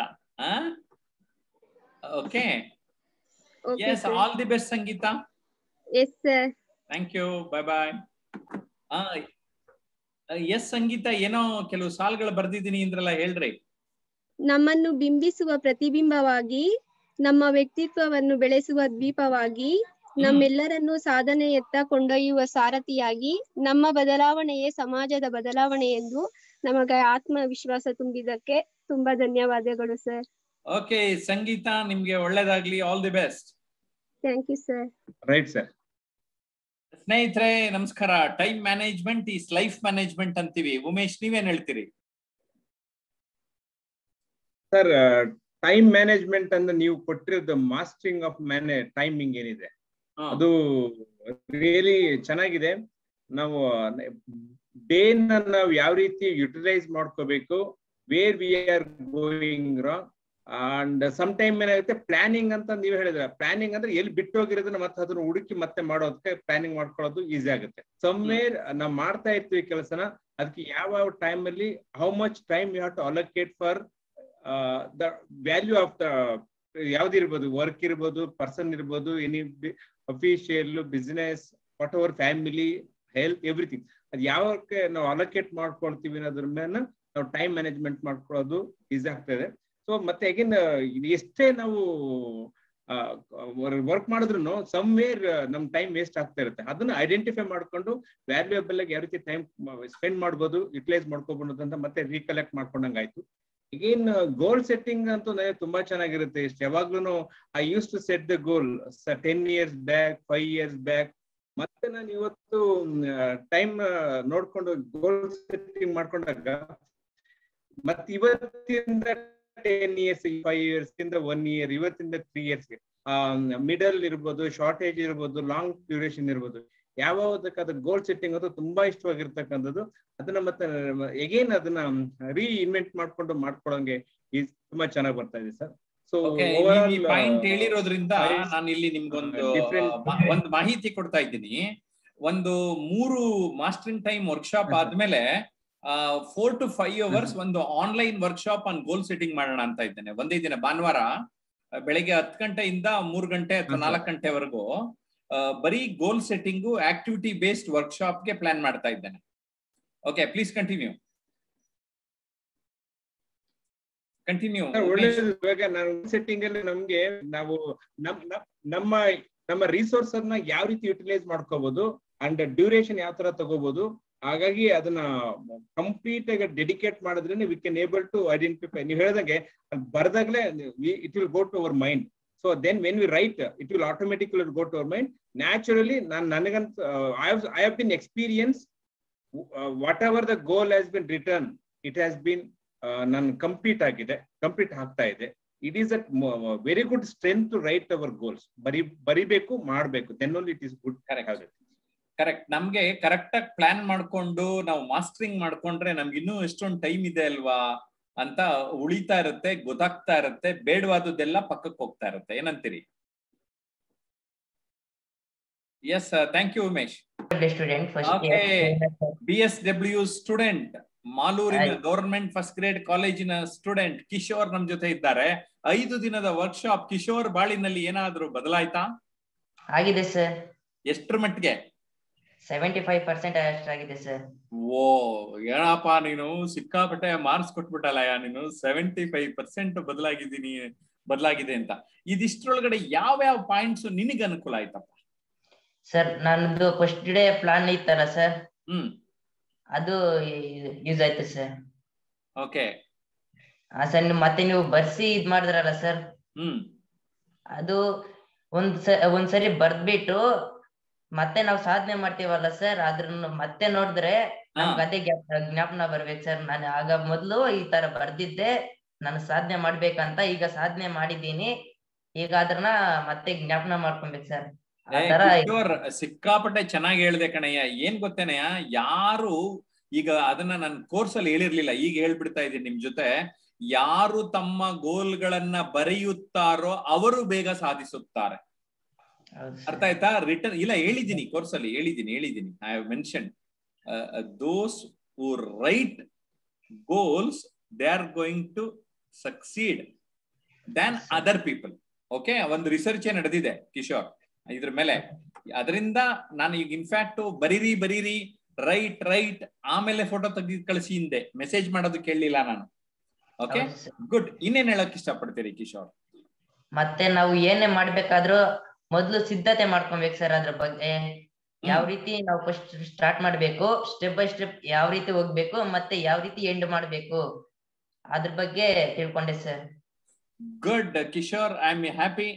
okay okay yes sir all the best Sangeetha yes sir thank you bye bye yes Sangeetha ಏನೋ ಕೆಲವು ಸಾಲುಗಳು ಬರ್ದಿದ್ದೀನಿ ಅಂದ್ರಲ್ಲ ಹೇಳ್ರಿ ನಮ್ಮನ್ನು ಬಿಂಬಿಸುವ ಪ್ರತಿಬಿಂಬವಾಗಿ ನಮ್ಮ ವ್ಯಕ್ತಿತ್ವವನ್ನು ಬೆಳೆಸುವ ದ್ವೀಪವಾಗಿ ನಮ್ಮೆಲ್ಲರನ್ನು ಸಾಧನೆಯತ್ತ ಕೊಂಡೊಯ್ಯುವ ಸಾರಥಿಯಾಗಿ ನಮ್ಮ ಬದಲಾವಣೆಯೇ ಸಮಾಜದ ಬದಲಾವಣೆ ಎಂದು ನಮಗೆ ಆತ್ಮವಿಶ್ವಾಸ ತುಂಬಿದ್ದಕ್ಕೆ ತುಂಬಾ ಧನ್ಯವಾದಗಳು ಸರ್ ಓಕೆ ಸಂಗೀತ ನಿಮ್ಗೆ ಒಳ್ಳೇದಾಗ್ಲಿ all the best thank you sir right sir ಸ್ನೇಹಿತರೆ ನಮಸ್ಕಾರ time management is life management ಅಂತೀವಿ ಉಮೇಶ್ ನೀವೇನ್ ಹೇಳ್ತೀರಿ ಸರ್ ಟೈಮ್ ಮ್ಯಾನೇಜ್ಮೆಂಟ್ ಅಂದ್ರೆ ನೀವು ಕೊಟ್ಟಿರೋದು ಮಾಸ್ಟರಿಂಗ್ ಆಫ್ ಮ್ಯಾನೇ ಟೈಮಿಂಗ್ ಏನಿದೆ ಹ್ಮ್. ಅದು ರಿಯಲಿ ಚೆನ್ನಾಗಿದೆ ನಾವು ಡೇನ ನಾವು ಯಾವ ರೀತಿ ಯುಟಿಲೈಸ್ ಮಾಡ್ಕೋಬೇಕು where we are going wrong and some time ಏನಾಗುತ್ತೆ ಪ್ಲಾನಿಂಗ್ ಅಂತ ನೀವು ಹೇಳಿದ್ರೆ ಪ್ಲಾನಿಂಗ್ ಅಂದ್ರೆ ಎಲ್ಲಿ ಬಿಟ್ಟು ಹೋಗಿರೋದನ್ನ ಮತ್ತೆ ಅದನ್ನ ಹುಡುಕಿ ಮತ್ತೆ ಮಾಡೋದಕ್ಕೆ ಪ್ಲಾನಿಂಗ್ ಮಾಡ್ಕೊಳ್ಳೋದು ಈಸಿ ಆಗುತ್ತೆ ಸಮ್ವೇರ್ ನಾವು ಮಾಡ್ತಾ ಇರ್ತೀವಿ ಕೆಲಸನ ಅದಕ್ಕೆ ಯಾವ ಟೈಮ್ ಅಲ್ಲಿ how much time you have to allocate for the value of the ಯಾವ್ದಿರ್ಬೋದು ವರ್ಕ್ ಇರ್ಬೋದು ಪರ್ಸನ್ ಇರ್ಬೋದು any official business whatever family health everything ಅದು ಯಾವಕ್ಕೆ ನಾವು ಅಲೋಕೇಟ್ ಮಾಡ್ಕೊಳ್ತೀವಿ ಅನ್ನೋದ್ರ ಮೇಲೆ ನಾವು ಟೈಮ್ ಮ್ಯಾನೇಜ್ಮೆಂಟ್ ಮಾಡ್ಕೊಳ್ಳೋದು ಈಸಿ ಆಗ್ತದೆ ಸೊ ಮತ್ತೆ ಅಗೇನ್ ಎಷ್ಟೇ ನಾವು ವರ್ಕ್ ಮಾಡಿದ್ರು ಸಮ್ವೇರ್ ನಮ್ ಟೈಮ್ ವೇಸ್ಟ್ ಆಗ್ತಾ ಇರುತ್ತೆ ಅದನ್ನ ಐಡೆಂಟಿಫೈ ಮಾಡ್ಕೊಂಡು ವ್ಯಾಲ್ಯೂಯಬಲ್ ಆಗಿ ಯಾವ ರೀತಿ ಟೈಮ್ ಸ್ಪೆಂಡ್ ಮಾಡ್ಬೋದು ಯುಟಿಲೈಸ್ ಮಾಡ್ಕೋಬಹುದು ಅಂತ ಮತ್ತೆ ರೀಕಲೆಕ್ಟ್ ಮಾಡ್ಕೊಂಡಂಗಾಯ್ತು ಈಗೇನ್ ಗೋಲ್ ಸೆಟ್ಟಿಂಗ್ ಅಂತೂ ನನಗೆ ತುಂಬಾ ಚೆನ್ನಾಗಿರುತ್ತೆ ಇಷ್ಟು ಯಾವಾಗ್ಲೂ I use to set the goal ten years back five years back ಮತ್ತೆ ನಾನು ಇವತ್ತು ಟೈಮ್ ನೋಡ್ಕೊಂಡು ಗೋಲ್ ಸೆಟ್ಟಿಂಗ್ ಮಾಡ್ಕೊಂಡಾಗ ಮತ್ತೆ ಇವತ್ತಿಂದ ಟೆನ್ ಇಯರ್ಸ್ ಫೈವ್ ಇಯರ್ಸ್ ಇಂದ ಒನ್ ಇಯರ್ ಇವತ್ತಿಂದ ತ್ರೀ ಇಯರ್ಸ್ ಮಿಡಲ್ ಇರ್ಬೋದು ಶಾರ್ಟೇಜ್ ಇರ್ಬೋದು ಲಾಂಗ್ ಡ್ಯೂರೇಷನ್ ಇರ್ಬೋದು ಯಾವ್ದಕ್ಕಾದ ಗೋಲ್ ಸೆಟ್ಟಿಂಗ್ ಅಂತೂ ತುಂಬಾ ಇಷ್ಟವಾಗಿರ್ತಕ್ಕಂಥದ್ದು ಅದನ್ನ ಮತ್ತೆ ಎಗೇನ್ ಅದನ್ನ ರೀ ಇನ್ವೆಂಟ್ ಮಾಡ್ಕೊಂಡು ಮಾಡ್ಕೊಳಂಗೆ ಈ ತುಂಬಾ ಚೆನ್ನಾಗಿ ಬರ್ತಾ ಇದೆ ಸರ್ ಸೊ Okay, ನೀವು ಈ ಪಾಯಿಂಟ್ ಹೇಳಿರೋದ್ರಿಂದ Five, ನಾನು ಇಲ್ಲಿ ನಿಮ್ಗೊಂದು different- ಆ, ಮ- ಒಂದು ಮಾಹಿತಿ ಕೊಡ್ತಾ ಇದ್ದೀನಿ ಒಂದು ಮೂರು ಮಾಸ್ಟರಿಂಗ್ ಟೈಮ್ ವರ್ಕ್ಶಾಪ್ ಹ್ಮ್. ಆದ್ಮೇಲೆ ಫೋರ್ ಟು ಫೈವ್ ಅವರ್ಸ್ ಒಂದು online workshop on goal setting ಮಾಡೋಣ ಅಂತ ಇದ್ದೇನೆ ಒಂದೇ ದಿನ ಭಾನುವಾರ ಬೆಳಿಗ್ಗೆ ಹತ್ತು ಗಂಟೆಯಿಂದ ಮೂರು ಗಂಟೆ ಅಥವಾ ಹಾ, sir. ನಾಲ್ಕು ಗಂಟೆವರೆಗೂ ಆ, ಬರೀ ಗೋಲ್ ಸೆಟ್ಟಿಂಗು ಆಕ್ಟಿವಿಟಿ ಬೇಸ್ಡ್ ವರ್ಕ್ಶಾಪ್ಗೆ ಪ್ಲಾನ್ ಮಾಡ್ತಾ ಇದ್ದೇನೆ okay please continue continue sir ಒಳ್ಳೇದು ಇವಾಗ ನಾವು ಸೆಟ್ಟಿಂಗ್ ಅಲ್ಲಿ ನಮ್ಗೆ ನಾವು ನಮ್ ನಮ್- ನಮ್ಮ ನಮ್ಮ ರಿಸೋರ್ಸ್ ಅನ್ನ ಯಾವ ರೀತಿ ಯುಟಿಲೈಸ್ ಮಾಡ್ಕೋಬಹುದು ಅಂಡ್ ಡ್ಯೂರೇಷನ್ ಯಾವ ತರ ತಗೋಬಹುದು ಹಾಗಾಗಿ ಅದನ್ನ ಕಂಪ್ಲೀಟ್ ಆಗಿ ಡೆಡಿಕೇಟ್ ಮಾಡಿದ್ರೆ we can able to identify ನೀವು ಹೇಳಿದಂಗೆ ಬರ್ದಾಗ್ಲೇ it will go to our mind so then when we write it will automatically go to our mind naturally ನಾನು ನನಗಂತ I I have been experience whatever the goal has been return it has been ನನ್ complete ಆಗಿದೆ complete ಆಗ್ತಾ ಇದೆ it is a very good strength to write our goals ಬರಿ ಬರಿಬೇಕು ಮಾಡ್ಬೇಕು then only it is good correct correct ನಮ್ಗೆ correct ಆಗಿ plan ಮಾಡ್ಕೊಂಡು ನಾವು ಮಾಸ್ಟರಿಂಗ್ ಮಾಡ್ಕೊಂಡ್ರೆ ನಮ್ಗೆ ಇನ್ನೂ ಎಷ್ಟೊಂದು ಟೈಮ್ ಇದೆ ಅಲ್ವಾ ಅಂತ ಉಳಿತಾ ಇರುತ್ತೆ ಗೊತ್ತಾಗ್ತಾ ಇರುತ್ತೆ ಬೇಡವಾದದ್ದೆಲ್ಲ ಪಕ್ಕಕ್ಕೆ ಹೋಗ್ತಾ ಇರುತ್ತೆ ಏನಂತೀರಿ yes thank you Umesh student Okay. First B S W student ಮಾಲೂರಿನ ಆಯ್ತು. ಗವರ್ಮೆಂಟ್ ಫಸ್ಟ್ ಗ್ರೇಡ್ ಕಾಲೇಜಿನ ಸ್ಟೂಡೆಂಟ್ ಕಿಶೋರ್ ನಮ್ ಜೊತೆ ಇದ್ದಾರೆ ಐದು ದಿನದ ವರ್ಕ್ಶಾಪ್ ಕಿಶೋರ್ ಬಾಳಿನಲ್ಲಿ ಏನಾದ್ರೂ ಬದಲಾಯ್ತಾ ಆಗಿದೆ ಸರ್ ಎಷ್ಟ್ರ ಮಟ್ಟಿಗೆ ಸೆವೆಂಟಿ ಫೈವ್ ಪರ್ಸೆಂಟ್ ಅಷ್ಟಾಗಿದೆ ಸರ್ ಓ ಏನಪ್ಪ ನೀನು ಸಿಕ್ಕಾಪಟ್ಟೆ ಮಾರ್ಕ್ಸ್ ಕೊಟ್ಬಿಟ್ಟಲ್ಲಯ್ಯ ನೀನು ಸೆವೆಂಟಿ ಫೈವ್ ಪರ್ಸೆಂಟ್ ಬದಲಾಗಿದ್ದೀನಿ ಬದಲಾಗಿದೆ ಅಂತ ಇದಿಷ್ಟ್ರೊಳಗಡೆ ಯಾವ ಯಾವ ಪಾಯಿಂಟ್ಸ್ ನಿನಗೆ ಅನುಕೂಲ ಆಯ್ತಪ್ಪ ಸರ್ ನನ್ನದು ಫಸ್ಟ್ ಡೇ ಪ್ಲಾನ್ ಇತ್ತಲ್ಲ ಸರ್ ಹ್ಮ್ ಅದು ಯೂಸ್ ಆಯ್ತು ಸರ್ ಓಕೆ ಆ ಸರ್ ಮತ್ತೆ ನೀವು ಬರ್ಸಿ ಇದ್ ಮಾಡಿದ್ರಲ್ಲ ಸರ್ ಹ್ಮ್ ಅದು ಒಂದ್ ಸ ಒಂದ್ಸರಿ ಬರ್ದ್ಬಿಟ್ಟು ಮತ್ತೆ ನಾವು ಸಾಧನೆ ಮಾಡ್ತೀವಲ್ಲ ಸರ್ ಅದ್ರನ್ನ ಮತ್ತೆ ನೋಡಿದ್ರೆ ನಮ್ಗೆ ಅದೇ ಜ್ಞಾಪ- ಜ್ಞಾಪನ ಬರ್ಬೇಕು ಸರ್ ನಾನು ಆಗ ಮೊದ್ಲು ಈ ತರ ಬರ್ದಿದ್ದೆ ನಾನು ಸಾಧನೆ ಮಾಡ್ಬೇಕಂತ ಈಗ ಸಾಧನೆ ಮಾಡಿದ್ದೀನಿ ಈಗ ಅದ್ರನ್ನ ಮತ್ತೆ ಜ್ಞಾಪನ ಮಾಡ್ಕೊಬೇಕು ಸರ್ ಆ ಏ, ತರ ಕಿಶೋರ್ ಸಿಕ್ಕಾಪಟ್ಟೆ ಚೆನ್ನಾಗಿ ಹೇಳ್ದೆ ಕಣಯ್ಯ ಏನ್ ಗೊತ್ತೇನಯ್ಯ ಯಾರು ಈಗ ಅದನ್ನ ನನ್ನ ಕೋರ್ಸ್ ಅಲ್ಲಿ ಹೇಳಿರ್ಲಿಲ್ಲ ಈಗ ಹೇಳ್ಬಿಡ್ತಾ ಇದ್ದೀನಿ ನಿಮ್ ಜೊತೆ ಯಾರು ತಮ್ಮ ಗೋಲ್ಗಳನ್ನ ಬರೆಯುತ್ತಾರೋ ಅವರು ಬೇಗ ಸಾಧಿಸುತ್ತಾರೆ ಹೌದು ಅರ್ಥ ಸರ್. ಆಯ್ತಾ ರಿಟರ್ನ್ ಇಲ್ಲ ಹೇಳಿದ್ದೀನಿ ಕೋರ್ಸ್ ಅಲ್ಲಿ ಹೇಳಿದ್ದೀನಿ ಹೇಳಿದ್ದೀನಿ I have mentioned those who write goals they are going to succeed than other people okay ಒಂದು ರಿಸರ್ಚ್ ನಡೆದಿದೆ ಕಿಶೋರ್ ಇದ್ರ ಮೇಲೆ ಅದರಿಂದ ನಾನು ಈಗ ಇನ್ಫ್ಯಾಕ್ಟ್ ಬರೀರಿ ಬರೀರಿ ರೈಟ್ ರೈಟ್ ಆಮೇಲೆ ಫೋಟೋ ತೆಗೆದು ಕಳಿಸಿ ಹಿಂದೆ ಮೆಸೇಜ್ ಮಾಡೋದು ಕೇಳಲಿಲ್ಲ ನಾನು ಓಕೆ ಹೌದು ಸರ್. ಗುಡ್ ಇನ್ನೇನ್ ಹೇಳಕ್ ಇಷ್ಟಪಡ್ತೀರಿ ಕಿಶೋರ್ ಮತ್ತೆ ನಾವು ಏನೇ ಮಾಡ್ಬೇಕಾದ್ರೂ ಮೊದ್ಲು ಸಿದ್ಧತೆ ಮಾಡ್ಕೊಬೇಕು ಸರ್ ಅದ್ರ ಬಗ್ಗೆ ಯಾವ ರೀತಿ ನಾವು ಫಸ್ಟ್ ಸ್ಟಾರ್ಟ್ ಮಾಡ್ಬೇಕು ಸ್ಟೆಪ್ ಬೈ ಸ್ಟೆಪ್ ಯಾವ ರೀತಿ ಹೋಗ್ಬೇಕು ಮತ್ತೆ ಯಾವ ರೀತಿ ಎಂಡ್ ಮಾಡ್ಬೇಕು ಅದ್ರ ಬಗ್ಗೆ ತಿಳ್ಕೊಂಡೆ sir good Kishore I am happy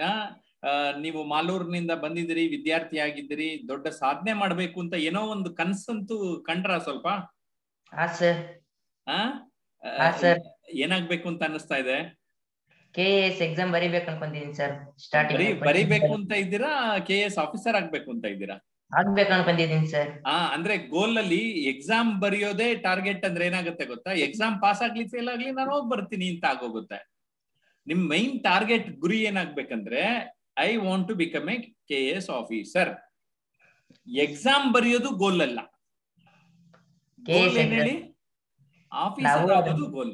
ನೀವು ಮಾಲೂರಿನಿಂದ ಬಂದಿದ್ದೀರಿ ವಿದ್ಯಾರ್ಥಿ ಆಗಿದ್ದೀರಿ ದೊಡ್ಡ ಸಾಧನೆ ಮಾಡ್ಬೇಕು ಅಂತ ಏನೋ ಒಂದು ಕನ್ಸಂತೂ ಕಂಡ್ರ ಸ್ವಲ್ಪ ಹಾ ಸರ್ ಆ? ಆ, ಹಾ, sir. ಏನಾಗ್ಬೇಕು ಅಂತ ಅನ್ನಿಸ್ತಾ ಇದೆ ಕೆ ಎಸ್ ಎಕ್ಸಾಮ್ ಬರಿಬೇಕು ಅನ್ಕೊಂಡಿದೀನಿ ಸರ್ ಬರೀ ಸ್ಟಾರ್ಟಿಂಗ್ ಬರಿಬೇಕು ಅಂತ ಇದ್ದೀರಾ ಕೆ ಎಸ್ ಆಫೀಸರ್ ಆಗ್ಬೇಕು ಅಂತ ಇದ್ದೀರಾ ಆಗ್ಬೇಕು ಅನ್ಕೊಂಡಿದೀನಿ ಸರ್ ಆ ಅಂದ್ರೆ ಗೋಲ್ ಅಲ್ಲಿ ಎಕ್ಸಾಮ್ ಬರೆಯೋದೇ ಟಾರ್ಗೆಟ್ ಅಂದ್ರೆ ಏನಾಗುತ್ತೆ ಗೊತ್ತಾ ಎಕ್ಸಾಮ್ ಪಾಸ್ ಆಗ್ಲಿ ಫೇಲ್ ಆಗ್ಲಿ ನಾನು ಹೋಗಿ ಬರ್ತೀನಿ ಅಂತ ಆಗೋಗುತ್ತೆ ನಿಮ್ ಮೈನ್ ಟಾರ್ಗೆಟ್ ಗುರಿ ಏನಾಗ್ಬೇಕಂದ್ರೆ I want to become a K S officer exam ಬರೆಯೋದು ಗೋಲ್ ಅಲ್ಲ KS ಗೋಲ್ ಏನ್ ಹೇಳಿ ಆಫೀಸರ್ ನಾವು ಆಗೋದು ಗೋಲ್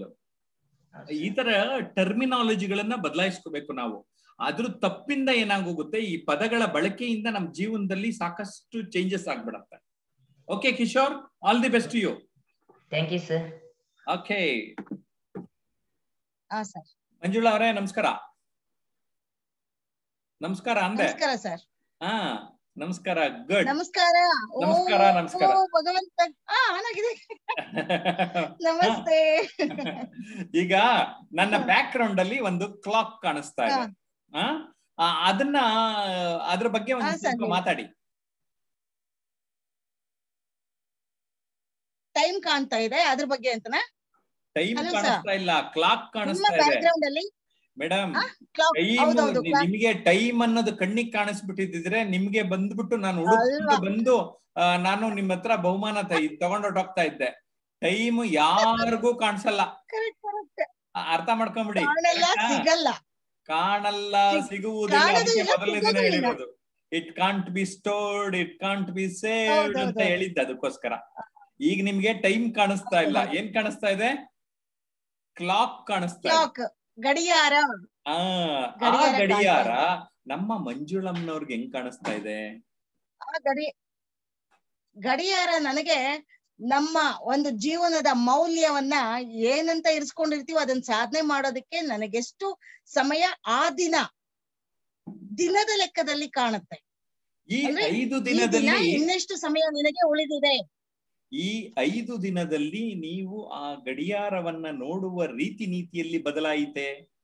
ಈ ತರ ಟರ್ಮಿನಾಲಜಿಗಳನ್ನ ಬದಲಾಯಿಸ್ಕೋಬೇಕು ನಾವು ಅದ್ರ ತಪ್ಪಿಂದ ಏನಾಗೋಗುತ್ತೆ ಈ ಪದಗಳ ಬಳಕೆಯಿಂದ ನಮ್ಮ ಜೀವನದಲ್ಲಿ ಸಾಕಷ್ಟು ಚೇಂಜಸ್ ಆಗ್ಬಿಡತ್ತೆ okay Kishore all the best you thank you sir okay ಹಾ ಸರ್ ಮಂಜುಳಾ ಅವರೇ ನಮಸ್ಕಾರ ನಮಸ್ಕಾರ ಅಂದೆ ನಮಸ್ಕಾರ ಸರ್ ಹಾ ನಮಸ್ಕಾರ ಗುಡ್ ನಮಸ್ಕಾರ ಓ, ನಮಸ್ಕಾರ, ನಮಸ್ಕಾರ. ಓ, ಭಗವಂತ ಹಾ ಆನಾಗಿದೆ ನಮಸ್ತೆ ಈಗ ನನ್ನ ಬ್ಯಾಕ್ ಗ್ರೌಂಡ್ ಅಲ್ಲಿ ಒಂದು ಕ್ಲಾಕ್ ಕಾಣಿಸ್ತಾ ಇದೆ ಆ? ಆ, ಅದನ್ನ ಅದ್ರ ಬಗ್ಗೆ ಒಂದು ಹಾ, ಸರ್, ಸ್ವಲ್ಪ ಹೇಳಿ. ಮಾತಾಡಿ ಟೈಮ್ ಕಾಣ್ತಾ ಇದೆ ಅದ್ರ ಬಗ್ಗೆ ಅಂತನಾ ಟೈಮ್ Hello, sir. ಕಾಣಿಸ್ತಾ ಇಲ್ಲ ಕ್ಲಾಕ್ ನಿಮ್ಮ ಕಾಣಿಸ್ತಾ ಬ್ಯಾಕ್ ಇದೆ ಗ್ರೌಂಡ್ ಅಲ್ಲಿ ಮೇಡಮ್ ಕ್ಲಾಕ್ ಟೈಮ್ ಹೌದೌದು clock. ನಿಮಗೆ ಟೈಮ್ ಅನ್ನೋದು ಕಣ್ಣಿಗೆ ಕಾಣಿಸ್ಬಿಟ್ಟಿದ್ರೆ ನಿಮ್ಗೆ ಬಂದ್ಬಿಟ್ಟು ನಾನು ಹುಡುಕೊಂಡು ಅಲ್ವಾ? ಬಂದು ಆ, ನಾನು ನಿಮ್ಮ ಹತ್ರ ಬಹುಮಾನ ತ- ತಗೊಂಡೊಟ್ಟೋಗ್ತಾ ಇದ್ದೆ ಟೈಮ್ ಯಾರಿಗೂ ಕಾಣಿಸಲ್ಲ ಕರೆಕ್ಟ್ ಕರೆಕ್ಟ್ ಆ, ಅರ್ಥ ಮಾಡ್ಕೊಂಬಿಡಿ ಕಾಣಲ್ಲ ಆಯ್ತಾ? ಸಿಗಲ್ಲ ಕಾಣಲ್ಲ ಸಿಗ್- ಸಿಗುವುದಿಲ್ಲ ಕಾಣೋದು ಅದಕ್ಕೆ ಇಲ್ಲ, ಮೊದಲನೇ ದಿನ ಸಿಗೋದು ಇಲ್ಲ. ಹೇಳಿರೋದು it can't be stored it can't be saved ಅಂತ ಹೌದೌದು. ಹೇಳಿದ್ದೆ ಅದಕ್ಕೋಸ್ಕರ ಈಗ ನಿಮ್ಗೆ ಟೈಮ್ ಕಾಣಿಸ್ತಾ ಇಲ್ಲ ಏನ್ ಕಾಣಿಸ್ತಾ ಇದೆ ಕ್ಲಾಕ್ ಕಾಣಿಸ್ತಾ ಇದೆ ಕ್ಲಾಕ್ ಗಡಿಯಾರ ಆ ಆ ಗಡಿಯಾರ ಗಡಿಯಾರ ನಮ್ಮ ಮಂಜುಳಮ್ಮನವ್ರಿಗೆ ಹೆಂಗ್ ಕಾಣಿಸ್ತಾ ಇದೆ ಆ ಗಡಿ ಗಡಿಯಾರ ನನಗೆ ನಮ್ಮ ಒಂದು ಜೀವನದ ಮೌಲ್ಯವನ್ನ ಏನಂತ ಇರಿಸ್ಕೊಂಡಿರ್ತೀವೋ ಅದನ್ನ ಸಾಧನೆ ಮಾಡೋದಕ್ಕೆ ನನಗೆಷ್ಟು ಸಮಯ ಆ ದಿನ ದಿನದ ಲೆಕ್ಕದಲ್ಲಿ ಕಾಣುತ್ತೆ ಈ ಅಂದ್ರೆ ಐದು ಈ ದಿನ ದಿನದಲ್ಲಿ ಇನ್ನೆಷ್ಟು ಸಮಯ ನಿನಗೆ ಉಳಿದಿದೆ ಈ ಐದು ದಿನದಲ್ಲಿ ನೀವು ಆ ಗಡಿಯಾರವನ್ನ ನೋಡುವ ರೀತಿ ನೀತಿಯಲ್ಲಿ ಬದಲಾಯಿತೆ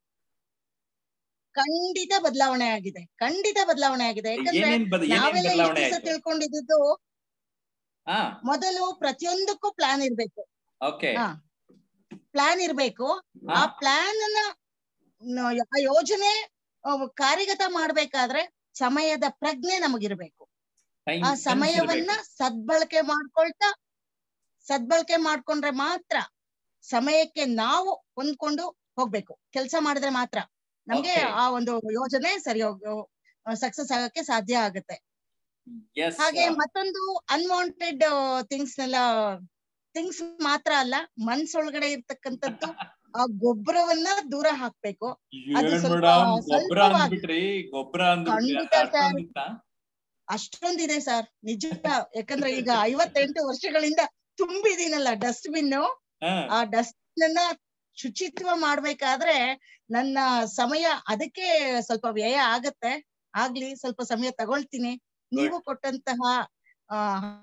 ಖಂಡಿತ ಬದಲಾವಣೆ ಆಗಿದೆ ಖಂಡಿತ ಬದಲಾವಣೆ ಆಗಿದೆ ಯಾಕಂದ್ರೆ ಏನೇನ್ ಬದ ಏನೇನ್ ನಾವೆಲ್ಲ ಇಷ್ಟು ಬದಲಾವಣೆ ದಿವಸ ಆಯ್ತು ತಿಳ್ಕೊಂಡಿದ್ದು ಹಾ ಮೊದಲು ಪ್ರತಿಯೊಂದಕ್ಕೂ ಪ್ಲಾನ್ ಇರ್ಬೇಕು ಓಕೆ ಹಾ. ಪ್ಲಾನ್ ಇರ್ಬೇಕು ಆ ಪ್ಲಾನ್ ಅನ್ನ ನ- ಆ ಯೋಜನೆ ಅಹ್, ಕಾರ್ಯಗತ ಮಾಡ್ಬೇಕಾದ್ರೆ ಸಮಯದ ಪ್ರಜ್ಞೆ ನಮಗಿರ್ಬೇಕು ಆ ಸಮಯವನ್ನ ಸದ್ಬಳಕೆ ಮಾಡ್ಕೊಳ್ತಾ ಸದ್ಬಳಕೆ ಮಾಡ್ಕೊಂಡ್ರೆ ಮಾತ್ರ ಸಮಯಕ್ಕೆ ನಾವು ಹೊಂದ್ಕೊಂಡು ಹೋಗ್ಬೇಕು ಕೆಲಸ ಮಾಡಿದ್ರೆ ಮಾತ್ರ ನಮ್ಗೆ Okay. ಆ ಒಂದು ಯೋಜನೆ ಸರಿ ಸಕ್ಸಸ್ ಆಗಕ್ಕೆ ಸಾಧ್ಯ ಆಗುತ್ತೆ ಎಸ್ ಹಾಗೆ ಮತ್ತೊಂದು ಅನ್ವಾಂಟೆಡ್ ಥಿಂಗ್ಸ್ ನೆಲ್ಲ ಥಿಂಗ್ಸ್ ಮಾತ್ರ ಅಲ್ಲ ಮನ್ಸೊಳಗಡೆ ಇರ್ತಕ್ಕಂಥದ್ದು ಆ ಗೊಬ್ಬರವನ್ನ ದೂರ ಹಾಕ್ಬೇಕು ಅದು ಏನ್ ಸ್ವಲ್ಪ ಮೇಡಮ್ ಗೊಬ್ಬರ ಸ್ವಲ್ಪವಾಗಿ- ಅಂದ್ಬಿಟ್ರಿ ಗೊಬ್ಬರ ಅಂದ್ಬಿಟ್ರಿ ಖಂಡಿತ sir. ಅಷ್ಟೊಂದಿತ್ತಾ? ಅಷ್ಟೊಂದಿದೆ ಸರ್ ನಿಜ ಯಾಕಂದ್ರೆ ಈಗ ಐವತ್ತೆಂಟು ವರ್ಷಗಳಿಂದ ತುಂಬಿದೀನಲ್ಲ ಡಸ್ಟ್ ಬಿನ್ ಹಾ. ಆ ಡಸ್ಟ್ ಅನ್ನ ಶುಚಿತ್ವ ಮಾಡ್ಬೇಕಾದ್ರೆ ನನ್ನ ಸಮಯ ಅದಕ್ಕೆ ಸ್ವಲ್ಪ ವ್ಯಯ ಆಗತ್ತೆ ಆಗ್ಲಿ ಸ್ವಲ್ಪ ಸಮಯ ತಗೊಳ್ತೀನಿ ನೀವು ಕೊಟ್ಟಂತಹ ಆ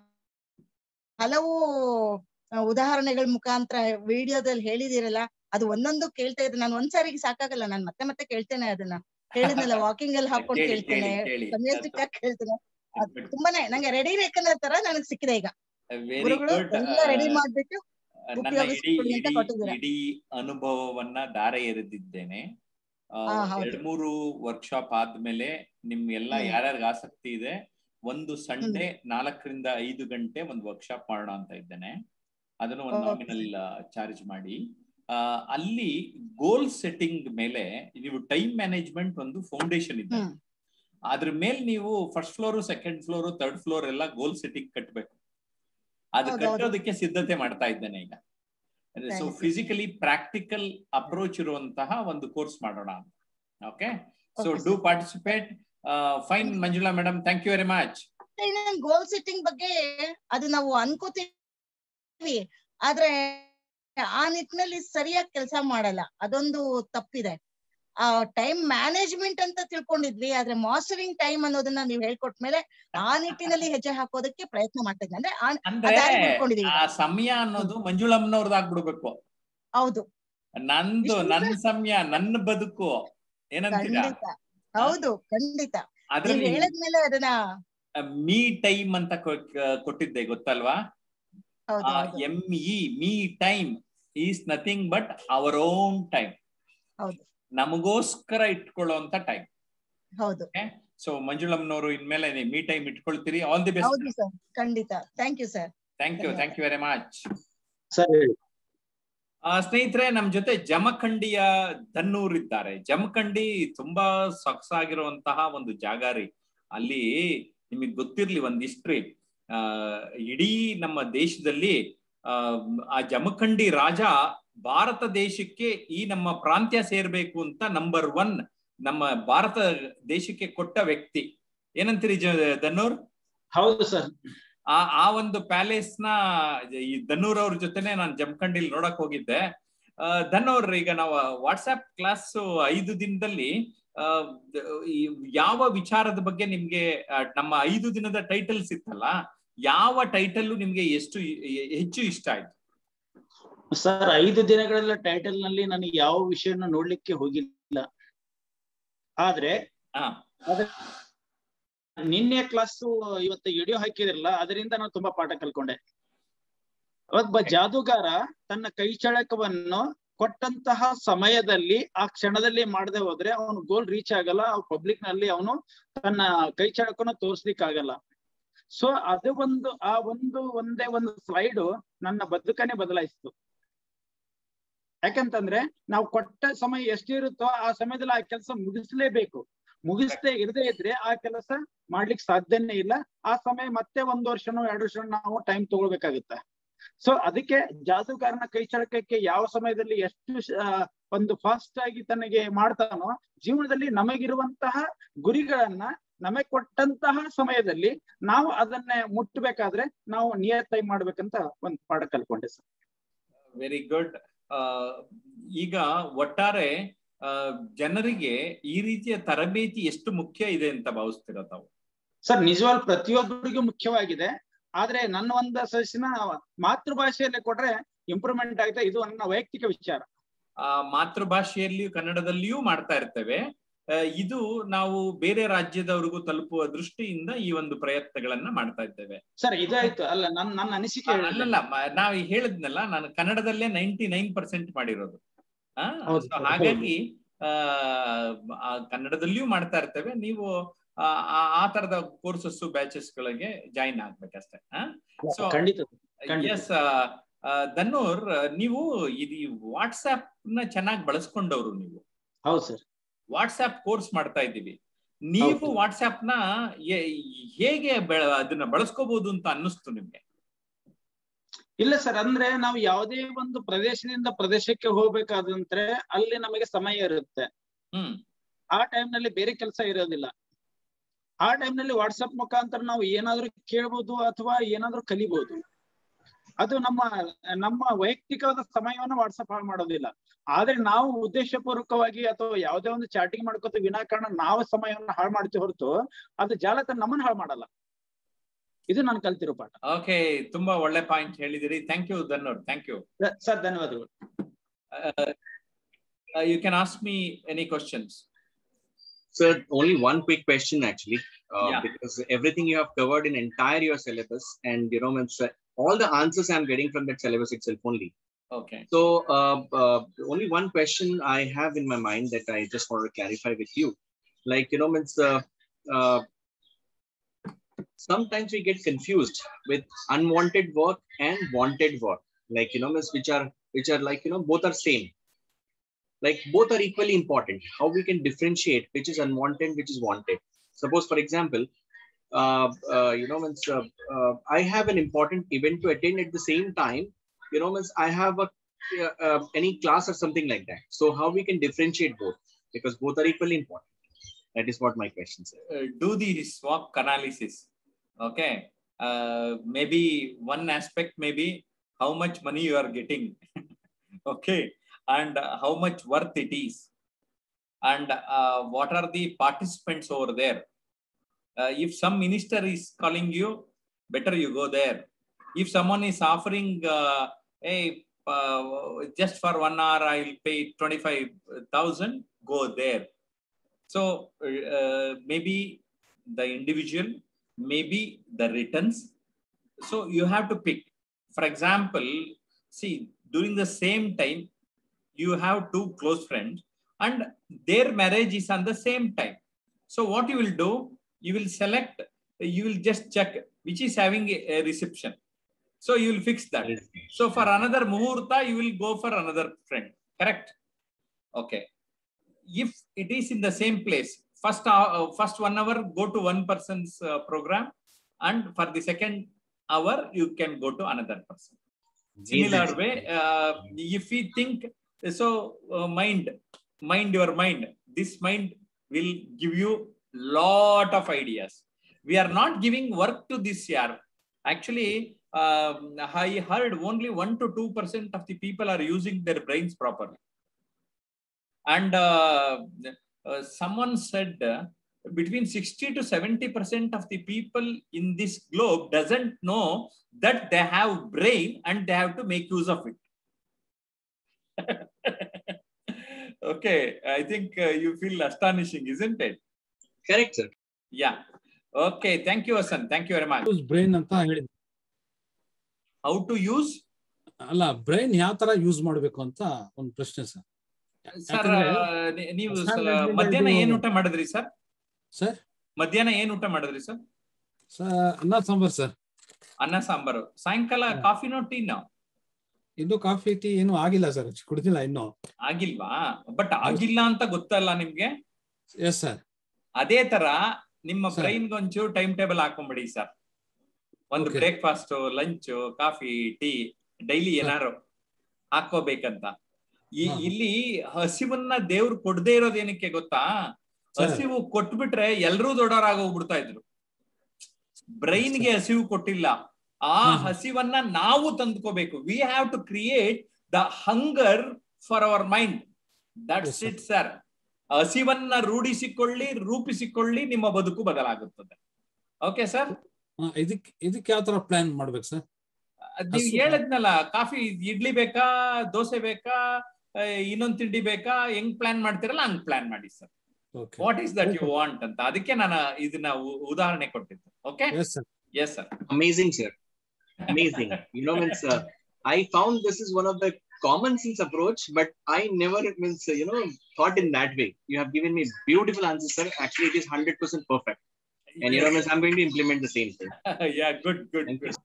ಹಲವು ಆ, ಉದಾಹರಣೆಗಳ ಮುಖಾಂತರ ವಿಡಿಯೋದಲ್ಲಿ ಹೇಳಿದಿರಲ್ಲ ಅದು ಒಂದೊಂದು ಕೇಳ್ತಾ ಇದ್ರೆ ನಾನು ಒಂದ್ಸಾರಿಗೆ ಸಾಕಾಗಲ್ಲ ನಾನು ಮತ್ತೆ ಮತ್ತೆ ಕೇಳ್ತೇನೆ ಅದನ್ನ ಹೇಳಿದ್ನಲ್ಲ ವಾಕಿಂಗ್ ಅಲ್ಲಿ ಹಾಕೊಂಡು ಕೇಳಿ, ಕೇಳ್ತೇನೆ ಕೇಳಿ, ಕೇಳಿ. ಸಮಯ ಸಿಕ್ಕಾಗ ಕೇಳ್ತೇನೆ ಅದ್ ತುಂಬಾನೇ ನಂಗೆ ರೆಡಿ ರೇಖನ ತರ ನನಗ್ ಸಿಕ್ಕಿದೆ ಈಗ ವೆರಿ ಗುರುಗಳು ಗುಡ್ ಎಲ್ಲ ರೆಡಿ ಮಾಡ್ಬಿಟ್ಟು ನನ್ನ ಇಡೀ ಉಪಯೋಗಿಸ್ಕೊಳ್ಳಿ ಅಂತ ಇಡೀ ಕೊಟ್ಟಿದ್ದೀರಾ. ಇಡೀ ಅನುಭವವನ್ನ ದಾರ ಎರೆದಿದ್ದೇನೆ ಆ, ಹಾ, ಹೌದು. ಎರಡ್ ಮೂರು ವರ್ಕ್ಶಾಪ್ ಆದ್ಮೇಲೆ ನಿಮ್ ಎಲ್ಲ ಹ್ಮ್. ಯಾರ್ಯಾರಿಗೆ ಆಸಕ್ತಿ ಇದೆ ಒಂದು ಸಂಡೇ ನಾಲ್ಕರಿಂದ ಐದು ಗಂಟೆ ಒಂದು ವರ್ಕ್ಶಾಪ್ ಮಾಡೋಣ ಅಂತ ಇದ್ದೇನೆ ಅದನ್ನು ಒಂದು Okay. ನಾಮಿನಲ್ ಚಾರ್ಜ್ ಮಾಡಿ ಆ, ಅಲ್ಲಿ ಗೋಲ್ ಸೆಟ್ಟಿಂಗ್ ಮೇಲೆ ನೀವು ಟೈಮ್ ಮ್ಯಾನೇಜ್ಮೆಂಟ್ ಒಂದು ಫೌಂಡೇಶನ್ ಇದೆ ಹ್ಮ್ ಅದ್ರ ಮೇಲೆ ನೀವು first floor second floor third floor ಎಲ್ಲ ಗೋಲ್ ಸೆಟ್ಟಿಂಗ್ ಕಟ್ಟಬೇಕು ಅದು ಹೌದು, ಹೌದು. ಕಟ್ಟೋದಕ್ಕೆ ಸಿದ್ಧತೆ ಮಾಡ್ತಾ ಇದ್ದೇನೆ ಈಗ so Thank you. Physically practical approach ಇರುವಂತಹ ಒಂದು ಕೋರ್ಸ್ ಮಾಡೋಣ okay so Okay, do sir. Participate fine Manjula madam thank you very much ಮತ್ತೆ ಇನ್ನೊಂದು ಗೋಲ್ ಸೆಟ್ಟಿಂಗ್ ಬಗ್ಗೆ ಅದು ನಾವು ಅನ್ಕೋತೀವಿ ಆದ್ರೆ ಆ ನಿಟ್ಟಿನಲ್ಲಿ ಸರಿಯಾಗಿ ಕೆಲಸ ಮಾಡಲ್ಲ ಅದೊಂದು ತಪ್ಪಿದೆ ಆ ಟೈಮ್ ಮ್ಯಾನೇಜ್ಮೆಂಟ್ ಅಂತ ತಿಳ್ಕೊಂಡಿದ್ವಿ ಆದ್ರೆ ಮಾಸ್ಟರಿಂಗ್ ಟೈಮ್ ಅನ್ನೋದನ್ನ ನೀವು ಹೇಳ್ಕೊಟ್ಮೇಲೆ ಆ ನಿಟ್ಟಿನಲ್ಲಿ ಹೆಜ್ಜೆ ಹಾಕೋದಕ್ಕೆ ಪ್ರಯತ್ನ ಮಾಡ್ತಾ ಇದ್ದೆ ಅಂದ್ರೆ ಆ- ಆ ಅಂದ್ರೆ ದಾರಿ ಬಿಟ್ಕೊಂಡಿದೀವಿ ಆ ಈಗ. ಸಮಯ ಅನ್ನೋದು ಮಂಜುಳಮ್ಮನವ್ರದ್ದು ಆಗ್ಬಿಡ್ಬೇಕು ಹೌದು ನಂದು ಇಷ್ಟು ನನ್ನ ಸಮಯ ನನ್ನ ಬದುಕು ಏನಂತೀರಾ ಖಂಡಿತ ಹೌದು ಖಂಡಿತ ನೀವ್ ಅದ್ರಲ್ಲಿ ಹೇಳದ್ಮೇಲೆ ಅದನ್ನ ಮೀ ಟೈಮ್ ಅಂತ ಕೊ- ಕ- ಕೊಟ್ಟಿದ್ದೆ ಗೊತ್ತಲ್ವಾ ಹೌದು ಹೌದು M E me time is nothing but our own time ಹೌದು ನಮಗೋಸ್ಕರ ಇಟ್ಕೊಳ್ಳುವಂತ ಟೈಮ್ ಹೌದು ಸೊ ಮಂಜುಳಮ್ಮನವರು ಇನ್ಮೇಲೆ ಮೀ ಟೈಮ್ ಇಟ್ಕೊಳ್ತೀರಿ ಆಲ್ ದಿ ಬೆಸ್ಟ್ ಹೌದು ಸರ್ ಖಂಡಿತ thank you sir thank you thank you very much sir ಸ್ನೇಹಿತರೆ ನಮ್ ಜೊತೆ ಜಮಖಂಡಿಯ ದನ್ನೂರ್ ಇದ್ದಾರೆ ಜಮಖಂಡಿ ತುಂಬಾ ಸೊಗಸಾಗಿರುವಂತಹ ಒಂದು ಜಾಗ ರೀ ಅಲ್ಲಿ ನಿಮಗೆ ಗೊತ್ತಿರ್ಲಿ ಒಂದ್ ಹಿಸ್ಟ್ರಿ ಆ ಇಡೀ ನಮ್ಮ ದೇಶದಲ್ಲಿ ಆ ಆ ಜಮಖಂಡಿ ರಾಜ ಭಾರತ ದೇಶಕ್ಕೆ ಈ ನಮ್ಮ ಪ್ರಾಂತ್ಯ ಸೇರ್ಬೇಕು ಅಂತ ನಂಬರ್ ಒನ್ ನಮ್ಮ ಭಾರತ ದೇಶಕ್ಕೆ ಕೊಟ್ಟ ವ್ಯಕ್ತಿ ಏನಂತೀರಿ ಜ ದನ್ನೂರ್ ಹೌದು ಸರ್ ಆ ಆ ಒಂದು ಪ್ಯಾಲೇಸ್ ನ ಈ ಧನ್ನೂರ್ ಅವ್ರ ಜೊತೆನೆ ನಾನು ಜಮಖಂಡಿಲಿ ನೋಡಕ್ ಹೋಗಿದ್ದೆ ಆ, ಧನ್ನೂರ್ ಈಗ ನಾವು ವಾಟ್ಸ್ಆಪ್ ಕ್ಲಾಸ್ ಐದು ದಿನದಲ್ಲಿ ಆ, ಈ ಯಾವ ವಿಚಾರದ ಬಗ್ಗೆ ನಿಮ್ಗೆ ಆ, ನಮ್ಮ ಐದು ದಿನದ ಟೈಟಲ್ಸ್ ಇತ್ತಲ್ಲ ಯಾವ ಟೈಟಲ್ ನಿಮ್ಗೆ ಎಷ್ಟು ಇ- ಹೆಚ್ಚು ಇಷ್ಟ ಆಯ್ತು ಸರ್ ಐದು ದಿನಗಳ ಟೈಟಲ್ ನಲ್ಲಿ ನನಗೆ ಯಾವ ವಿಷಯನ ನೋಡ್ಲಿಕ್ಕೆ ಹೋಗಿಲ್ಲ ಆದ್ರೆ ಹಾ ಅದ್ರ- ನಿನ್ನೆ ಕ್ಲಾಸ್ ಇವತ್ತು ವಿಡಿಯೋ ಹಾಕಿದ್ರಲ್ಲ ಅದರಿಂದ ನಾನು ತುಂಬಾ ಪಾಠ ಕಲ್ಕೊಂಡೆ ಒಬ್ಬ ಜಾದೂಗಾರ ತನ್ನ ಕೈ ಚಳಕವನ್ನು ಕೊಟ್ಟಂತಹ ಸಮಯದಲ್ಲಿ ಆ ಕ್ಷಣದಲ್ಲಿ ಮಾಡದೆ ಹೋದ್ರೆ ಅವನು ಗೋಲ್ ರೀಚ್ ಆಗಲ್ಲ ಪಬ್ಲಿಕ್ ನಲ್ಲಿ ಅವನು ತನ್ನ ಕೈ ಚಳಕನ್ನು ತೋರ್ಸ್ಲಿಕ್ಕೆ ಆಗಲ್ಲ ಸೊ ಅದು ಒಂದು ಆ ಒಂದು ಒಂದೇ ಒಂದು ಸ್ಲೈಡು ನನ್ನ ಬದುಕನ್ನೇ ಬದಲಾಯಿಸಿತು ಯಾಕಂತಂದ್ರೆ ನಾವು ಕೊಟ್ಟ ಸಮಯ ಎಷ್ಟಿರುತ್ತೋ ಆ ಸಮಯದಲ್ಲಿ ಆ ಕೆಲಸ ಮುಗಿಸ್ಲೇಬೇಕು ಮುಗಿಸದೆ ಇರದೇ ಇದ್ರೆ ಆ ಕೆಲಸ ಮಾಡ್ಲಿಕ್ಕೆ ಸಾಧ್ಯನೇ ಇಲ್ಲ ಆ ಸಮಯ ಮತ್ತೆ ಒಂದ್ ವರ್ಷನೋ ಎರಡು ವರ್ಷನೋ ನಾವು ಟೈಮ್ ತಗೊಳ್ಬೇಕಾಗುತ್ತೆ ಸೊ ಅದಕ್ಕೆ ಜಾದೂಗಾರನ ಕೈ ಚಳಕಕ್ಕೆ ಯಾವ ಸಮಯದಲ್ಲಿ ಎಷ್ಟು ಶ- ಆ, ಒಂದು ಫಾಸ್ಟ್ ಆಗಿ ತನಗೆ ಮಾಡ್ತಾನೋ ಜೀವನದಲ್ಲಿ ನಮಗಿರುವಂತಹ ಗುರಿಗಳನ್ನ ನಮಗೆ ಕೊಟ್ಟಂತಹ ಸಮಯದಲ್ಲಿ ನಾವು ಅದನ್ನ ಮುಟ್ಟಬೇಕಾದ್ರೆ ನಾವು ನಿಯತ್ತಾಗಿ ಮಾಡ್ಬೇಕಂತ ಒಂದು ಪಾಠ ಕಲ್ಕೊಂಡೆ ಸರ್ ವೆರಿ ಗುಡ್ ಈಗ ಒಟ್ಟಾರೆ ಆ, ಜನರಿಗೆ ಈ ರೀತಿಯ ತರಬೇತಿ ಎಷ್ಟು ಮುಖ್ಯ ಇದೆ ಅಂತ ಭಾವಿಸ್ತೀರ ತಾವು ಸರ್ ನಿಜವಾಗ್ಲು ಪ್ರತಿಯೊಬ್ಬರಿಗೂ ಮುಖ್ಯವಾಗಿದೆ ಆದ್ರೆ ನನ್ನ ಒಂದು ಸಜೆಷನ್ ಮಾತೃಭಾಷೆಯಲ್ಲೇ ಕೊಟ್ರೆ ಇಂಪ್ರೂವ್ಮೆಂಟ್ ಆಗುತ್ತೆ ಇದು ನನ್ನ ವೈಯಕ್ತಿಕ ವಿಚಾರ ಆ, ಮಾತೃಭಾಷೆಯಲ್ಲಿಯೂ ಕನ್ನಡದಲ್ಲಿಯೂ ಮಾಡ್ತಾ ಇರ್ತೇವೆ ಆ, ಇದು ನಾವು ಬೇರೆ ರಾಜ್ಯದವರಿಗೂ ತಲುಪುವ ದೃಷ್ಟಿಯಿಂದ ಈ ಒಂದು ಪ್ರಯತ್ನಗಳನ್ನ ಮಾಡ್ತಾ ಇದ್ದೇವೆ ಸರ್ ಇದಾಯ್ತು ಅಲ್ಲ ನನ್ನ ನನ್ನ ಅನಿಸಿಕೆ ಹೇಳಿದೆ. ಅಲ್ಲಲ್ಲ ಮ- ನಾವು ಹೇಳಿದ್ನಲ್ಲ ನಾನು ಕನ್ನಡದಲ್ಲೇ ನೈಂಟಿ ನೈನ್ ಪರ್ಸೆಂಟ್ ಮಾಡಿರೋದು ಆ, ಹೌದು so ಸರ್, ಹಾಗಾಗಿ ಆ, ಆ, ಕನ್ನಡದಲ್ಲಿಯೂ ಮಾಡ್ತಾ ಇರ್ತೇವೆ ನೀವು ಆ, ಆ- ಆ ತರದ ಕೋರ್ಸಸ್ ಬ್ಯಾಚಸ್ ಗಳಿಗೆ ಜಾಯಿನ್ ಆಗ್ಬೇಕಷ್ಟೇ ಸೊ ಖಂಡಿತ ಖಂಡಿತ. ಎಸ್ ದನ್ನೂರ್ ನೀವು ಇದು ವಾಟ್ಸ್ಆಪ್ ನ ಚೆನ್ನಾಗಿ ಬಳಸ್ಕೊಂಡವ್ರು ನೀವು ಹೌದು ಸರ್ ವಾಟ್ಸ್ಆಪ್ ಕೋರ್ಸ್ ಮಾಡ್ತಾ ಇದ್ದೀವಿ ನೀವು ಹೌದು. ವಾಟ್ಸ್ಆಪ್ ನ ಹೇ- ಹೇಗೆ ಬೆಳ- ಅದನ್ನ ಬಳಸ್ಕೋಬಹುದು ಅಂತ ಅನ್ನಿಸ್ತು ನಿಮ್ಗೆ ಇಲ್ಲ ಸರ್ ಅಂದ್ರೆ ನಾವು ಯಾವುದೇ ಒಂದು ಪ್ರದೇಶದಿಂದ ಪ್ರದೇಶಕ್ಕೆ ಹೋಗ್ಬೇಕಾದಂದ್ರೆ ಅಲ್ಲಿ ನಮಗೆ ಸಮಯ ಇರುತ್ತೆ ಹ್ಮ್ ಆ time ನಲ್ಲಿ ಬೇರೆ ಕೆಲಸ ಇರೋದಿಲ್ಲ ಆ time ನಲ್ಲಿ ವಾಟ್ಸಪ್ ಮುಖಾಂತರ ನಾವು ಏನಾದ್ರೂ ಕೇಳ್ಬೋದು ಅಥವಾ ಏನಾದ್ರೂ ಕಲಿಬಹುದು ಅದು ನಮ್ಮ ನಮ್ಮ ವೈಯಕ್ತಿಕವಾದ ಸಮಯವನ್ನು ವಾಟ್ಸಪ್ ಹಾಳು ಮಾಡೋದಿಲ್ಲ ಆದ್ರೆ ನಾವು ಉದ್ದೇಶಪೂರ್ವಕವಾಗಿ ಅಥವಾ ಯಾವುದೇ ಒಂದು ಚಾಟಿಂಗ್ ಮಾಡ್ಕೋತ ವಿನಾಕಾರಣ ನಾವು ಸಮಯವನ್ನು ಹಾಳು ಮಾಡ್ತೀವಿ ಹೊರತು ಅದು ಜಾಲತಾಣ ನಮ್ಮನ್ನ ಹಾಳು ಮಾಡಲ್ಲ ಇದು ನಾನು ಕಲ್ತಿರೋ ಪಾಠ ಓಕೆ ತುಂಬಾ ಒಳ್ಳೆ ಪಾಯಿಂಟ್ ಹೇಳಿದಿರಿ thank you Dannur thank you sir ಧನ್ಯವಾದಗಳು you can ask me any questions So only one quick question actually, uh, Yeah. because everything you have covered in entire your syllabus, and you know, means, uh, all the answers I'm getting from that syllabus itself only. Okay So uh, uh, only one question I have in my mind that I just want to clarify with you, like you know, means uh, uh, sometimes we get confused with unwanted work and wanted work, like you know, means which are which are like you know both are same like both are equally important how we can differentiate which is unwanted which is wanted suppose for example uh, uh, you know means, uh, uh, i have an important event to attend at the same time you know means i have a uh, uh, any class or something like that so how we can differentiate both because both are equally important that is what my question is do the swap analysis okay uh, maybe one aspect may be how much money you are getting okay and uh, how much worth it is and uh, what are the participants over there uh, if some minister is calling you better you go there if someone is offering uh, hey uh, just for one hour i will pay 25000 go there so uh, maybe the individual maybe the returns so you have to pick for example see during the same time you have two close friends and their marriage is on the same time so what you will do you will select you will just check which is having a, a reception so you will fix that so for another muhurta you will go for another friend correct okay if it is in the same place first uh, uh, first one hour go to one person's uh, program and for the second hour you can go to another person similar way uh, if we think so uh, mind mind your mind this mind will give you lot of ideas we are not giving work to this year actually um, i heard only 1 to 2 percent of the people are using their brains properly and uh, uh, someone said uh, between 60 to 70 percent of the people in this globe doesn't know that they have brain and they have to make use of it okay i think uh, you feel astonishing isn't it correct sir yeah okay thank you asan thank you very much use brain ಅಂತ ಹೇಳಿದ್ರು how to use ಅಲ್ಲ brain ಯಾವ ತರ use ಮಾಡ್ಬೇಕು ಅಂತ ಒಂದು ಪ್ರಶ್ನೆ sir sir ಯಾಕಂದ್ರೆ ನೀವು Sir, ಸ- ನಾನು ಮಧ್ಯಾಹ್ನ ಇದು- ಏನ್ ಊಟ ಮಾಡಿದ್ರಿ ಸರ್ ಸರ್ ಮಧ್ಯಾಹ್ನ ಏನ್ ಊಟ ಮಾಡಿದ್ರಿ ಸರ್ ಸರ್ ಅನ್ನ ಸಾಂಬಾರ್ ಸರ್ ಅನ್ನ ಸಾಂಬಾರು ಸಾಯಂಕಾಲ ಕಾಫಿನೋ ಟೀನೋ ಇನ್ನು ಕಾಫಿ ಟೀ ಏನು ಆಗಿಲ್ಲ ಸರ್ ಕುಡ್ದಿಲ್ಲ ಇನ್ನು ಆಗಿಲ್ವಾ ಬಟ್ ಆಗಿಲ್ಲ ಅಂತ ಗೊತ್ತಲ್ಲ ನಿಮ್ಗೆ ಎಸ್ ಸರ್ ಅದೇ ತರ ನಿಮ್ಮ Sir. ಬ್ರೈನ್ ಒಂಚೂರು ಟೈಮ್ ಟೇಬಲ್ ಹಾಕೊಂಬಿಡಿ ಸರ್ ಒಂದು Okay. Breakfast lunch coffee tea daily ಏನಾರು ಹಾಕೋಬೇಕಂತ ಈ ಹಾ. ಇಲ್ಲಿ ಹಸಿವನ್ನ ದೇವ್ರು ಕೊಡದೇ ಇರೋದೇನಕ್ಕೆ ಗೊತ್ತಾ ಸರ್. ಹಸಿವು ಕೊಟ್ಬಿಟ್ರೆ ಎಲ್ರೂ ದೊಡ್ಡವರಾಗೋಗ್ಬಿಡ್ತಾ ಇದ್ರು ಬ್ರೈನ್ಗೆ ಹಸಿವು ಕೊಟ್ಟಿಲ್ಲ ಆ ಹಾ, ಹಾ. ಹಸಿವನ್ನ ನಾವು ತಂದ್ಕೋಬೇಕು we have to create the hunger for our mind that's Yes, sir. It sir ಹಸಿವನ್ನ ರೂಢಿಸಿಕೊಳ್ಳಿ ರೂಪಿಸಿಕೊಳ್ಳಿ ನಿಮ್ಮ ಬದುಕು ಬದಲಾಗುತ್ತದೆ ಓಕೆ ಸರ್ ಹಾ, ಇದಕ್ ಇದಕ್ ಯಾವ ತರ ಪ್ಲಾನ್ ಮಾಡ್ಬೇಕು ಸರ್ ನೀವು ಹಸು- ಹೇಳದ್ನಲ್ಲ ಕಾಫಿ ಇಡ್ಲಿ ಬೇಕಾ ದೋಸೆ ಬೇಕಾ ಆ, ಇನ್ನೊಂದ್ ತಿಂಡಿ ಬೇಕಾ ಹೆಂಗ್ ಪ್ಲಾನ್ ಮಾಡ್ತಿರಲ್ಲ ಹಂಗ್ ಪ್ಲಾನ್ ಮಾಡಿ sir okay what is that you want ಅಂತ ಅದಕ್ಕೆ ನಾನು ಇದನ್ನ ಉ- ಉದಾಹರಣೆ ಕೊಟ್ಟಿದ್ದು okay yes sir yes sir Amazing, sir. Amazing. You know, means uh, I found this is one of the common sense approach, but I never means uh, you know thought in that way. You have given me beautiful answers, sir. Actually, it is hundred percent perfect. And you know, means I'm going to implement the same thing. Yeah good good Thank you. Good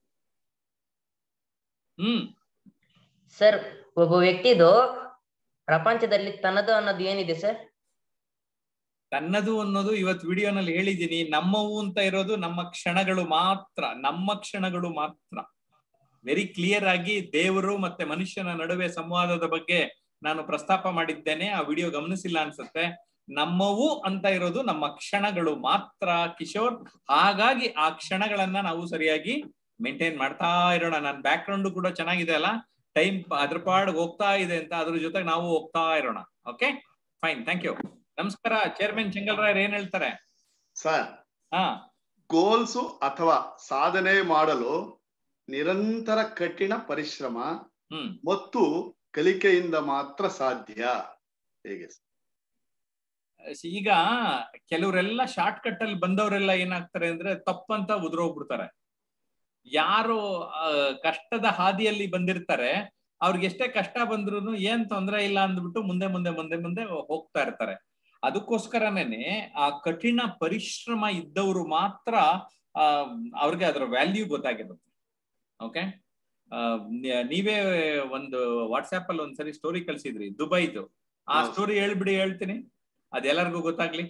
hmm sir ಒಬ್ಬ ವ್ಯಕ್ತಿದು ಪ್ರಪಂಚದಲ್ಲಿ ತನ್ನದು ಅನ್ನೋದು ಏನಿದೆ sir ತನ್ನದು ಅನ್ನೋದು ಇವತ್ತು ವಿಡಿಯೋನಲ್ಲಿ ಹೇಳಿದ್ದೀನಿ ನಮ್ಮವು ಅಂತ ಇರೋದು ನಮ್ಮ ಕ್ಷಣಗಳು ಮಾತ್ರ ನಮ್ಮ ಕ್ಷಣಗಳು ಮಾತ್ರ ವೆರಿ ಕ್ಲಿಯರ್ ಆಗಿ ದೇವರು ಮತ್ತೆ ಮನುಷ್ಯನ ನಡುವೆ ಸಂವಾದದ ಬಗ್ಗೆ ನಾನು ಪ್ರಸ್ತಾಪ ಮಾಡಿದ್ದೇನೆ ಆ ವಿಡಿಯೋ ಗಮನಿಸಿಲ್ಲ ಅನ್ಸುತ್ತೆ ನಮ್ಮವು ಅಂತ ಇರೋದು ನಮ್ಮ ಕ್ಷಣಗಳು ಮಾತ್ರ ಕಿಶೋರ್ ಹಾಗಾಗಿ ಆ ಕ್ಷಣಗಳನ್ನ ನಾವು ಸರಿಯಾಗಿ ಮೇಂಟೈನ್ ಮಾಡ್ತಾ ಇರೋಣ ನನ್ನ ಬ್ಯಾಕ್ ಗ್ರೌಂಡ್ ಕೂಡ ಚೆನ್ನಾಗಿದೆ ಅಲ್ಲ ಟೈಮ್ ಅದ್ರ ಪಾಡ್ ಹೋಗ್ತಾ ಇದೆ ಅಂತ ಅದ್ರ ಜೊತೆಗೆ ನಾವು ಹೋಗ್ತಾ ಇರೋಣ ಓಕೆ ಫೈನ್ ಥ್ಯಾಂಕ್ ಯು ನಮಸ್ಕಾರ ಚೇರ್ಮನ್ ಚೆಂಗಲ್ರಾಯರ್ ಏನ್ ಹೇಳ್ತಾರೆ ಸರ್ ಹಾ ಗೋಲ್ಸು ಅಥವಾ ಸಾಧನೆ ಮಾಡಲು ನಿರಂತರ ಕಠಿಣ ಪರಿಶ್ರಮ ಹ್ಮ್ ಮತ್ತು ಕಲಿಕೆಯಿಂದ ಮಾತ್ರ ಸಾಧ್ಯ ಹೇಗೆ ಸರ್? ಈಗ ಕೆಲವರೆಲ್ಲ ಶಾರ್ಟ್ ಕಟ್ ಅಲ್ಲಿ ಬಂದವರೆಲ್ಲ ಏನಾಗ್ತಾರೆ ಅಂದ್ರೆ ತಪ್ಪಂತ ಉದುರೋಗ್ಬಿಡ್ತಾರೆ ಯಾರು ಆ, ಕಷ್ಟದ ಹಾದಿಯಲ್ಲಿ ಬಂದಿರ್ತಾರೆ ಅವ್ರಿಗೆ ಎಷ್ಟೇ ಕಷ್ಟ ಬಂದ್ರು ಏನ್ ತೊಂದ್ರೆ ಇಲ್ಲ ಅಂದ್ಬಿಟ್ಟು ಮುಂದೆ ಮುಂದೆ ಮುಂದೆ ಮುಂದೆ ಹೋಗ್ತಾ ಇರ್ತಾರೆ ಅದಕ್ಕೋಸ್ಕರನೇ ಆ ಕಠಿಣ ಪರಿಶ್ರಮ ಇದ್ದವರು ಮಾತ್ರ ಆ ಅವ್ರಿಗೆ ಅದರ ವ್ಯಾಲ್ಯೂ ಗೊತ್ತಾಗಿರುತ್ತೆ ಓಕೆ ನೀವೇ ಒಂದು ವಾಟ್ಸ್ಆಪ್ ಅಲ್ಲಿ ಒಂದ್ಸರಿ ಸ್ಟೋರಿ ಕಳ್ಸಿದ್ರಿ ದುಬೈದು ಆ ಹೌದು. ಸ್ಟೋರಿ ಹೇಳ್ಬಿಡಿ ಹೇಳ್ತೀನಿ ಅದೆಲ್ಲರಿಗೂ ಗೊತ್ತಾಗ್ಲಿ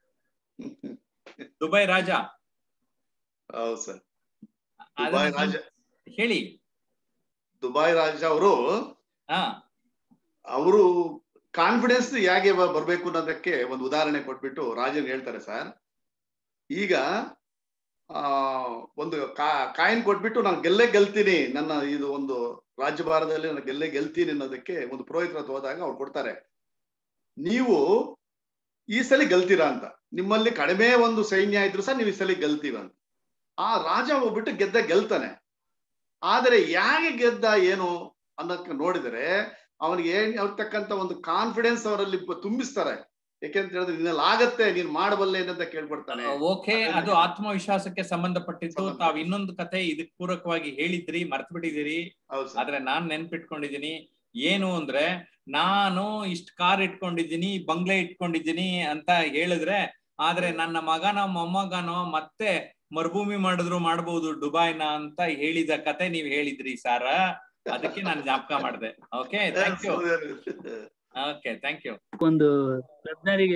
ದುಬೈ ರಾಜ ಹೌದು ಸರ್ ಅದನ್ನ ದುಬೈ ಸ್ವಲ್ಪ ರಾಜ ಹೇಳಿ ದುಬೈ ರಾಜ ಅವರು ಹಾ ಅವರು ಕಾನ್ಫಿಡೆನ್ಸ್ ಹೇಗೆ ಬ- ಬರ್ಬೇಕು ಅನ್ನೋದಕ್ಕೆ ಒಂದು ಉದಾಹರಣೆ ಕೊಟ್ಬಿಟ್ಟು ರಾಜನ್ ಹೇಳ್ತಾರೆ ಸರ್ ಈಗ ಆ ಒಂದು ಕಾಯಿನ್ ಕೊಟ್ಬಿಟ್ಟು ನಾನು ಗೆಲ್ಲೇ ಗೆಲ್ತೀನಿ ನನ್ನ ಇದು ಒಂದು ರಾಜ್ಯಭಾರದಲ್ಲಿ ನಾನು ಗೆಲ್ಲೇ ಗೆಲ್ತೀನಿ ಅನ್ನೋದಕ್ಕೆ ಒಂದು ಪುರೋಹಿತರ ಹತ್ರ ಹೋದಾಗ ಅವ್ರು ಕೊಡ್ತಾರೆ ನೀವು ಈ ಸಲ ಗೆಲ್ತೀರಾ ಅಂತ ನಿಮ್ಮಲ್ಲಿ ಕಡಿಮೆ ಒಂದು ಸೈನ್ಯ ಇದ್ರು ಸಹ ನೀವು ಈ ಸಲ ಗೆಲ್ತೀರ ಅಂತ ಆ ರಾಜ ಹೋಗ್ಬಿಟ್ಟು ಗೆದ್ದ ಗೆಲ್ತಾನೆ ಆದರೆ ಯಾಕೆ ಗೆದ್ದ ಏನು ಅನ್ನೋದಕ್ಕೆ ನೋಡಿದರೆ ಅವನಿಗೆ ಏನ್ ತಕ್ಕಂತ ಒಂದು ಕಾನ್ಫಿಡೆನ್ಸ್ ಅವರಲ್ಲಿ ಬ- ತುಂಬಿಸ್ತಾರೆ ಯಾಕೆಂತ ಹೇಳಿದ್ರೆ ನಿನ್ನಲ್ಲಿ ಆಗತ್ತೆ ನೀನ್ ಮಾಡಬಲ್ಲೆ ಏನಂತ ಕೇಳ್ಕೊಡ್ತಾನೆ ಓಕೆ ಅದು ಆತ್ಮವಿಶ್ವಾಸಕ್ಕೆ ಸಂಬಂಧಪಟ್ಟಿತ್ತು ತಾವ್ ಇನ್ನೊಂದು ಕತೆ ಇದಕ್ ಪೂರಕವಾಗಿ ಹೇಳಿದ್ರಿ ಮರ್ತ್ ಬಿಟ್ಟಿದ್ದೀರಿ ಹೌದು ಸರ್ ಆದ್ರೆ ನಾನ್ ನೆನ್ಪಿಟ್ಕೊಂಡಿದ್ದೀನಿ ಏನು ಅಂದ್ರೆ ನಾನು ಇಷ್ಟ್ ಕಾರ್ ಇಟ್ಕೊಂಡಿದ್ದೀನಿ ಬಂಗ್ಲೆ ಇಟ್ಕೊಂಡಿದ್ದೀನಿ ಅಂತ ಹೇಳಿದ್ರೆ ಆದ್ರೆ ನನ್ನ ಮಗನೋ ಮೊಮ್ಮಗನೋ ಮತ್ತೆ ಮರುಭೂಮಿ ಮಾಡಿದ್ರು ಮಾಡ್ಬೋದು ದುಬೈನ ಅಂತ ಹೇಳಿದ ಕತೆ ನೀವ್ ಹೇಳಿದ್ರಿ ಸಾರ ಅದಕ್ಕೆ ನಾನು ಜ್ಞಾಪಕ ಮಾಡಿದೆ okay thank you okay thank you ಒಂದು ವೆಬ್ನರಿಗೆ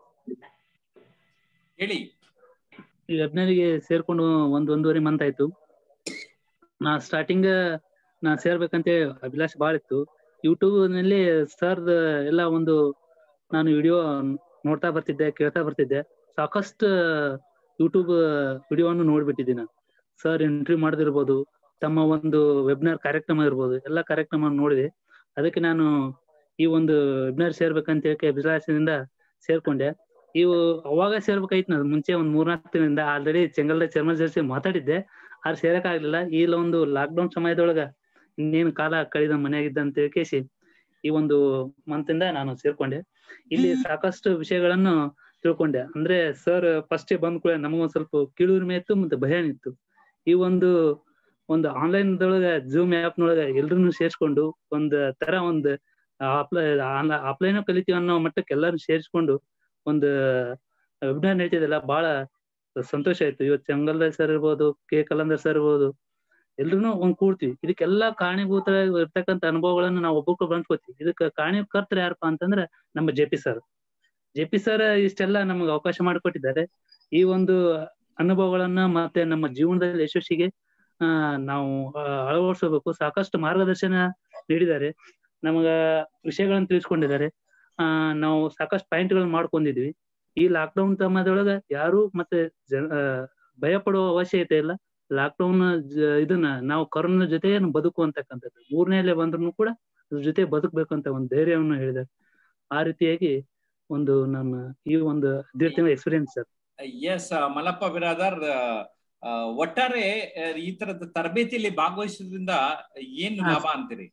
ಹೇಳಿ ಈ ವೆಬ್ನರಿಗೆ ಸೇರ್ಕೊಂಡು ಒಂದ್ ಒಂದೂವರೆ ಮಂತ್ ಆಯ್ತು ನಾ ಸ್ಟಾರ್ಟಿಂಗ್ ನಾ ಸೇರ್ಬೇಕಂತ ಅಭಿಲಾಷ್ ಬಾಳ ಇತ್ತು ಯೂಟ್ಯೂಬ್ ನಲ್ಲಿ ಸರ್ ಎಲ್ಲ ಒಂದು ನಾನು ವಿಡಿಯೋ ನೋಡ್ತಾ ಬರ್ತಿದ್ದೆ ಕೇಳ್ತಾ ಬರ್ತಿದ್ದೆ ಸಾಕಷ್ಟು ಯೂಟ್ಯೂಬ್ ವಿಡಿಯೋವನ್ನು ನೋಡ್ಬಿಟ್ಟಿದ್ದೀನಿ ಸರ್ ಇಂಟರ್ವ್ಯೂ ಮಾಡೋದಿರ್ಬೋದು ತಮ್ಮ ಒಂದು ವೆಬ್ನಾರ್ ಕಾರ್ಯಕ್ರಮ ಇರ್ಬೋದು ಎಲ್ಲ ಕಾರ್ಯಕ್ರಮ ನೋಡಿದೆ ಅದಕ್ಕೆ ನಾನು ಈ ಒಂದು ವೆಬ್ನಾರ್ ಸೇರ್ಬೇಕಂತ ಹೇಳಿ ಅಭಿಲಾಷದಿಂದ ಸೇರ್ಕೊಂಡೆ ಇವು ಅವಾಗ ಸೇರ್ಬೇಕಾಯ್ತು ನಾನು ಮುಂಚೆ ಒಂದ್ ಮೂರ್ನಾಲ್ಕು ತಿಂಗಳಿಂದ ಆಲ್ರೆಡಿ ಚೆಂಗಲ್ದ ಚರ್ಮನ್ ಜರ್ಸಿ ಮಾತಾಡಿದ್ದೆ ಆದ್ರೆ ಸೇರಕ್ ಆಗ್ಲಿಲ್ಲ ಈ ಒಂದು ಲಾಕ್ ಡೌನ್ ಸಮಯದೊಳಗ ಇನ್ನೇನು ಕಾಲ ಕಳೆದ ಮನೆಯಾಗಿದ್ದ ಅಂತ ಕೇಸಿ ಈ ಒಂದು ಮಂತ್ ಇಂದ ನಾನು ಸೇರ್ಕೊಂಡೆ ಇಲ್ಲಿ ಸಾಕಷ್ಟು ವಿಷಯಗಳನ್ನು ತಿಳ್ಕೊಂಡೆ ಅಂದ್ರೆ ಸರ್ ಫಸ್ಟ್ ಬಂದ್ ಕೂಡ ನಮಗೊಂದ್ ಸ್ವಲ್ಪ ಕೀಳುರಿಮೆ ಇತ್ತು ಮತ್ತೆ ಭಯ ಇತ್ತು ಈ ಒಂದು ಒಂದು ಆನ್ಲೈನ್ ದೊಳಗ ಜೂಮ್ ಆಪ್ ನೊಳಗ ಎಲ್ರನ್ನೂ ಸೇರ್ಸ್ಕೊಂಡು ಒಂದ್ ತರ ಒಂದ್ ಆಫ್ಲೈ ಆಫ್ಲೈನ್ ಕಲಿತೀವಿ ಅನ್ನೋ ಮಟ್ಟಕ್ಕೆ ಎಲ್ಲಾರು ಸೇರಿಸ್ಕೊಂಡು ಒಂದು ವೆಬಿನಾರ್ ನಡೀತಿದೆಲ್ಲ ಬಹಳ ಸಂತೋಷ ಆಯ್ತು ಇವತ್ತು ಚಂಗಲ್ದ ಸರ್ ಇರ್ಬೋದು ಕೆ ಕಲಂದರ್ ಸರ್ ಇರ್ಬೋದು ಎಲ್ರು ಒಂದ್ ಕೂಡ್ತೀವಿ ಇದಕ್ಕೆಲ್ಲ ಕಾರಣೀಭೂತ ಇರ್ತಕ್ಕಂಥ ಅನುಭವಗಳನ್ನ ನಾವು ಒಬ್ಬೊಬ್ರು ಬಂದ್ಕೋತೀವಿ ಇದಕ್ಕೆ ಕಾರಣೀಕರ್ತರು ಯಾರಪ್ಪ ಅಂತಂದ್ರೆ ನಮ್ಮ J P sir J P sir ಇಷ್ಟೆಲ್ಲ ನಮ್ಗೆ ಅವಕಾಶ ಮಾಡಿಕೊಟ್ಟಿದ್ದಾರೆ ಈ ಒಂದು ಅನುಭವಗಳನ್ನ ಮತ್ತೆ ನಮ್ಮ ಜೀವನದಲ್ಲಿ ಯಶಸ್ಸಿಗೆ ಆ ನಾವು ಅಳವಡಿಸಬೇಕು ಸಾಕಷ್ಟು ಮಾರ್ಗದರ್ಶನ ನೀಡಿದ್ದಾರೆ ನಮಗ ವಿಷಯಗಳನ್ನ ತಿಳಿಸ್ಕೊಂಡಿದ್ದಾರೆ ಆ ನಾವು ಸಾಕಷ್ಟು ಪಾಯಿಂಟ್ಗಳನ್ನ ಮಾಡ್ಕೊಂಡಿದ್ವಿ ಈ ಲಾಕ್ಡೌನ್ ಸಮಯದೊಳಗ ಯಾರು ಮತ್ತೆ ಜನ ಆ, ಭಯ ಪಡುವ ಅವಶ್ಯಕತೆ ಇಲ್ಲ ಲಾಕ್ಡೌನ್ ಇದನ್ನ ನಾವು ಕರೋನಾ ಜೊತೆ ಬದುಕು ಅಂತಕ್ಕಂಥದ್ದು ಮೂರನೇ ಅಲೆ ಬಂದ್ರು ಕೂಡ ಅದ್ರ ಜೊತೆ ಬದುಕಬೇಕು ಅಂತ ಒಂದು ಧೈರ್ಯವನ್ನು ಹೇಳಿದ್ದಾರೆ ಆ ರೀತಿಯಾಗಿ ಒಂದು ನನ್ನ ಈ ಒಂದು ಹದಿನೇಳು ತಿಂಗಳ experience sir S Malappa Biradar ಆ, ಒಟ್ಟಾರೆ ಆ, ಈ ತರದ ತರಬೇತಿಯಲ್ಲಿ ಭಾಗವಹಿಸೋದ್ರಿಂದ ಏನು ಹಾ, ಲಾಭ ಅಂತೀರಿ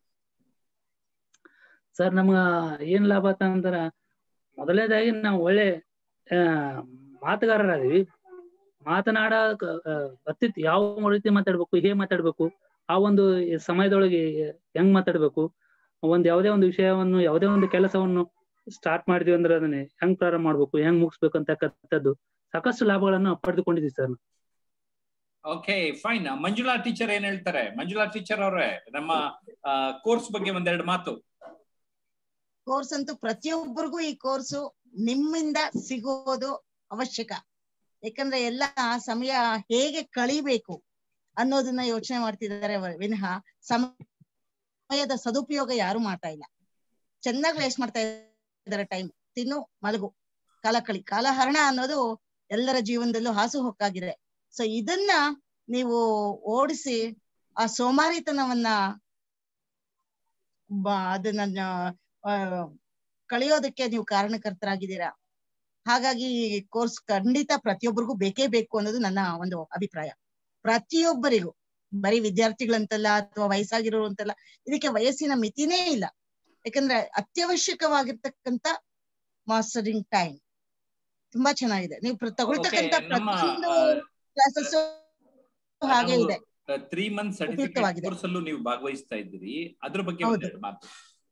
ಸರ್ ನಮ್ಗ ಏನ್ ಲಾಭ ಆತ ಅಂದ್ರ ಮೊದಲನೇದಾಗಿ ನಾವು ಒಳ್ಳೆ ಆ ಮಾತುಗಾರರಾದೀವಿ ಮಾತನಾಡ ಅತ್ತಿತ್ ಯಾವ ರೀತಿ ಮಾತಾಡ್ಬೇಕು ಹೇಗೆ ಮಾತಾಡ್ಬೇಕು ಆ ಒಂದು ಸಮಯದೊಳಗೆ ಹೆಂಗ್ ಮಾತಾಡ್ಬೇಕು ಒಂದ್ ಯಾವುದೇ ಒಂದು ವಿಷಯವನ್ನು ಯಾವುದೇ ಒಂದು ಕೆಲಸವನ್ನು ಸ್ಟಾರ್ಟ್ ಮಾಡಿದ್ವಿ ಅಂದ್ರೆ ಅದನ್ನ ಹೆಂಗ್ ಪ್ರಾರಂಭ ಮಾಡ್ಬೇಕು ಹೆಂಗ್ ಮುಗಿಸ್ಬೇಕು ಅಂತಕ್ಕಂಥದ್ದು ಸಾಕಷ್ಟು ಲಾಭಗಳನ್ನು ಪಡೆದುಕೊಂಡಿದ್ದೀವಿ sir okay fine Manjula teacher ಏನ್ ಹೇಳ್ತಾರೆ ಮಂಜುಳಾ ಟೀಚರ್ ಅವರೇ ನಮ್ಮ ಕೋರ್ಸ್ ಬಗ್ಗೆ ಒಂದೆರಡು ಮಾತು ಕೋರ್ಸ್ ಅಂತೂ ಪ್ರತಿಯೊಬ್ಬರಿಗೂ ಈ ಕೋರ್ಸು ನಿಮ್ಮಿಂದ ಸಿಗೋದು ಅವಶ್ಯಕ ಯಾಕಂದ್ರೆ ಎಲ್ಲ ಸಮಯ ಹೇಗೆ ಕಳಿಬೇಕು ಅನ್ನೋದನ್ನ ಯೋಚನೆ ಮಾಡ್ತಿದ್ದಾರೆ ವ- ವಿನಃ ಸಮಯದ ಸದುಪಯೋಗ ಯಾರು ಮಾಡ್ತಾ ಇಲ್ಲ ಚೆನ್ನಾಗಿ ವೇಸ್ಟ್ ಮಾಡ್ತಾ ಇದ್ದಾರೆ ಟೈಮ್ ತಿನ್ನು ಮಲಗು ಕಾಲ ಕಳಿ ಕಾಲಹರಣ ಅನ್ನೋದು ಎಲ್ಲರ ಜೀವನದಲ್ಲೂ ಹಾಸು ಹೊಕ್ಕಾಗಿದೆ ಸೊ ಇದನ್ನ ನೀವು ಓಡಿಸಿ ಆ ಸೋಮಾರಿತನವನ್ನ ಬ- ಅದನ್ನ ಆ, ಕಳೆಯೋದಕ್ಕೆ ನೀವು ಕಾರಣಕರ್ತರಾಗಿದ್ದೀರಾ ಹಾಗಾಗಿ ಈ ಕೋರ್ಸ್ ಖಂಡಿತ ಪ್ರತಿಯೊಬ್ಬರಿಗೂ ಬೇಕೇ ಬೇಕು ಅನ್ನೋದು ನನ್ನ ಒಂದು ಅಭಿಪ್ರಾಯ ಪ್ರತಿಯೊಬ್ಬರಿಗೂ ಬರೀ ವಿದ್ಯಾರ್ಥಿಗಳಂತಲ್ಲ ಅಥವಾ ವಯಸ್ಸಾಗಿರೋರು ಅಂತಲ್ಲ ಇದಕ್ಕೆ ವಯಸ್ಸಿನ ಮಿತಿನೇ ಇಲ್ಲ ಯಾಕಂದ್ರೆ ಅತ್ಯವಶ್ಯಕವಾಗಿರ್ತಕ್ಕಂತ ಮಾಸ್ಟರಿಂಗ್ ಟೈಮ್ ತುಂಬಾ ಚೆನ್ನಾಗಿದೆ ನೀವು ಪ್ರ- ತಗೊಳ್ತಕ್ಕಂತ Okay, ನಮ್ಮ, ಪ್ರತಿಯೊಂದು ಆ, ಕ್ಲಾಸಸ್ ಹಾಗೆ ಇದೆ ತ್ರೀ ಮಂತ್ ಸರ್ಟಿಫಿಕೇಟ್ ಉಪಯುಕ್ತವಾಗಿದೆ. ಕೋರ್ಸ್ ಅಲ್ಲೂ ನೀವು ಭಾಗವಹಿಸ್ತಾ ಇದ್ದೀರಿ ಅದ್ರ ಬಗ್ಗೆ ಹೌದು. ಒಂದೆರಡು ಮಾತು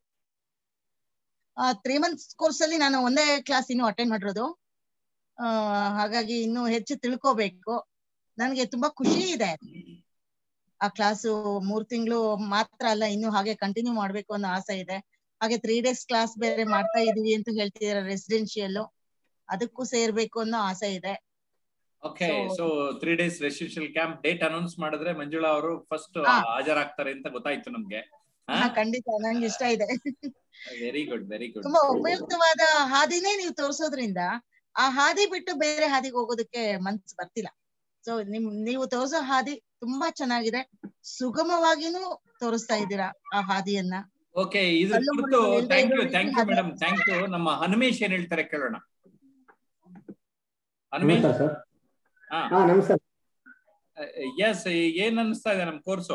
ತ್ರೀ ಮಂತ್ಸ್ ಕೋರ್ಸ್ ಅಲ್ಲಿ ನಾನು ಒಂದೇ ಕ್ಲಾಸ್ ಇನ್ನು ಅಟೆಂಡ್ ಮಾಡಿರೋದು ಆ, ಹಾಗಾಗಿ ಇನ್ನು ಹೆಚ್ಚು ತಿಳ್ಕೋಬೇಕು ನನಗೆ ತುಂಬಾ ಖುಷಿ ಇದೆ ಆ ಕ್ಲಾಸು ಮೂರ್ ತಿಂಗಳು ಮಾತ್ರ ಅಲ್ಲ ಇನ್ನು ಹಾಗೆ ಕಂಟಿನ್ಯೂ ಮಾಡ್ಬೇಕು ಅನ್ನೋ ಆಸೆ ಇದೆ ಹಾಗೆ ತ್ರೀ ಡೇಸ್ ಕ್ಲಾಸ್ ಬೇರೆ ಮಾಡ್ತಾ ಇದೀವಿ ಅಂತ ಹೇಳ್ತಿದ್ದಾರೆ ರೆಸಿಡೆನ್ಶಿಯಲ್ ಅದಕ್ಕೂ ಸೇರ್ಬೇಕು ಅನ್ನೋ ಆಸೆ ಇದೆ okay So- so three days residential camp date announce ಮಾಡಿದ್ರೆ ಮಂಜುಳಾ ಅವರು ಫಸ್ಟ್ ಹಾ. ಹಾಜರಾಗ್ತಾರೆ ಅಂತ ಗೊತ್ತಾಯ್ತು ನಮ್ಗೆ ಹಾ, ಖಂಡಿತ ನಂಗೆ ಇಷ್ಟ ಇದೆ ವೆರಿ ಗುಡ್ ವೆರಿ ಗುಡ್ ತುಂಬಾ ಉಪಯುಕ್ತವಾದ ಹಾದಿನೇ ನೀವು ತೋರಿಸೋದ್ರಿಂದ ಆ ಹಾದಿ ಬಿಟ್ಟು ಬೇರೆ ಹಾದಿಗೆ ಹೋಗೋದಕ್ಕೆ ಮನ್ಸು ಬರ್ತಿಲ್ಲ ಸೊ ನಿಮ್ ನೀವು ತೋರಿಸೋ ಹಾದಿ ತುಂಬಾ ಚೆನ್ನಾಗಿದೆ ಸುಗಮವಾಗಿನೂ ತೋರಿಸ್ತಾ ಇದ್ದೀರಾ ಆ ಹಾದಿಯನ್ನ ಓಕೆ ಇದ್ರ ಕಲ್ಲು ಕುರಿತು ಮುಳ್ಳು ಇಲ್ದೇ ಥ್ಯಾಂಕ್ ಯು ಇರೋ ಥ್ಯಾಂಕ್ ಯು ರೀತಿ ಮೇಡಮ್ ಥ್ಯಾಂಕ್ ಯು ನಮ್ಮ ಹನುಮೇಶ್ ಏನ್ ಹೇಳ್ತಾರೆ ಕೇಳೋಣ ಹನುಮೇಶ್ ನಮಸ್ಕಾರ ಸರ್ ಹಾ ಹಾ ನಮಸ್ಕಾರ ಎಸ್ ಏನ್ ಅನಿಸ್ತಾ ಇದೆ ನಮ್ ಕೋರ್ಸು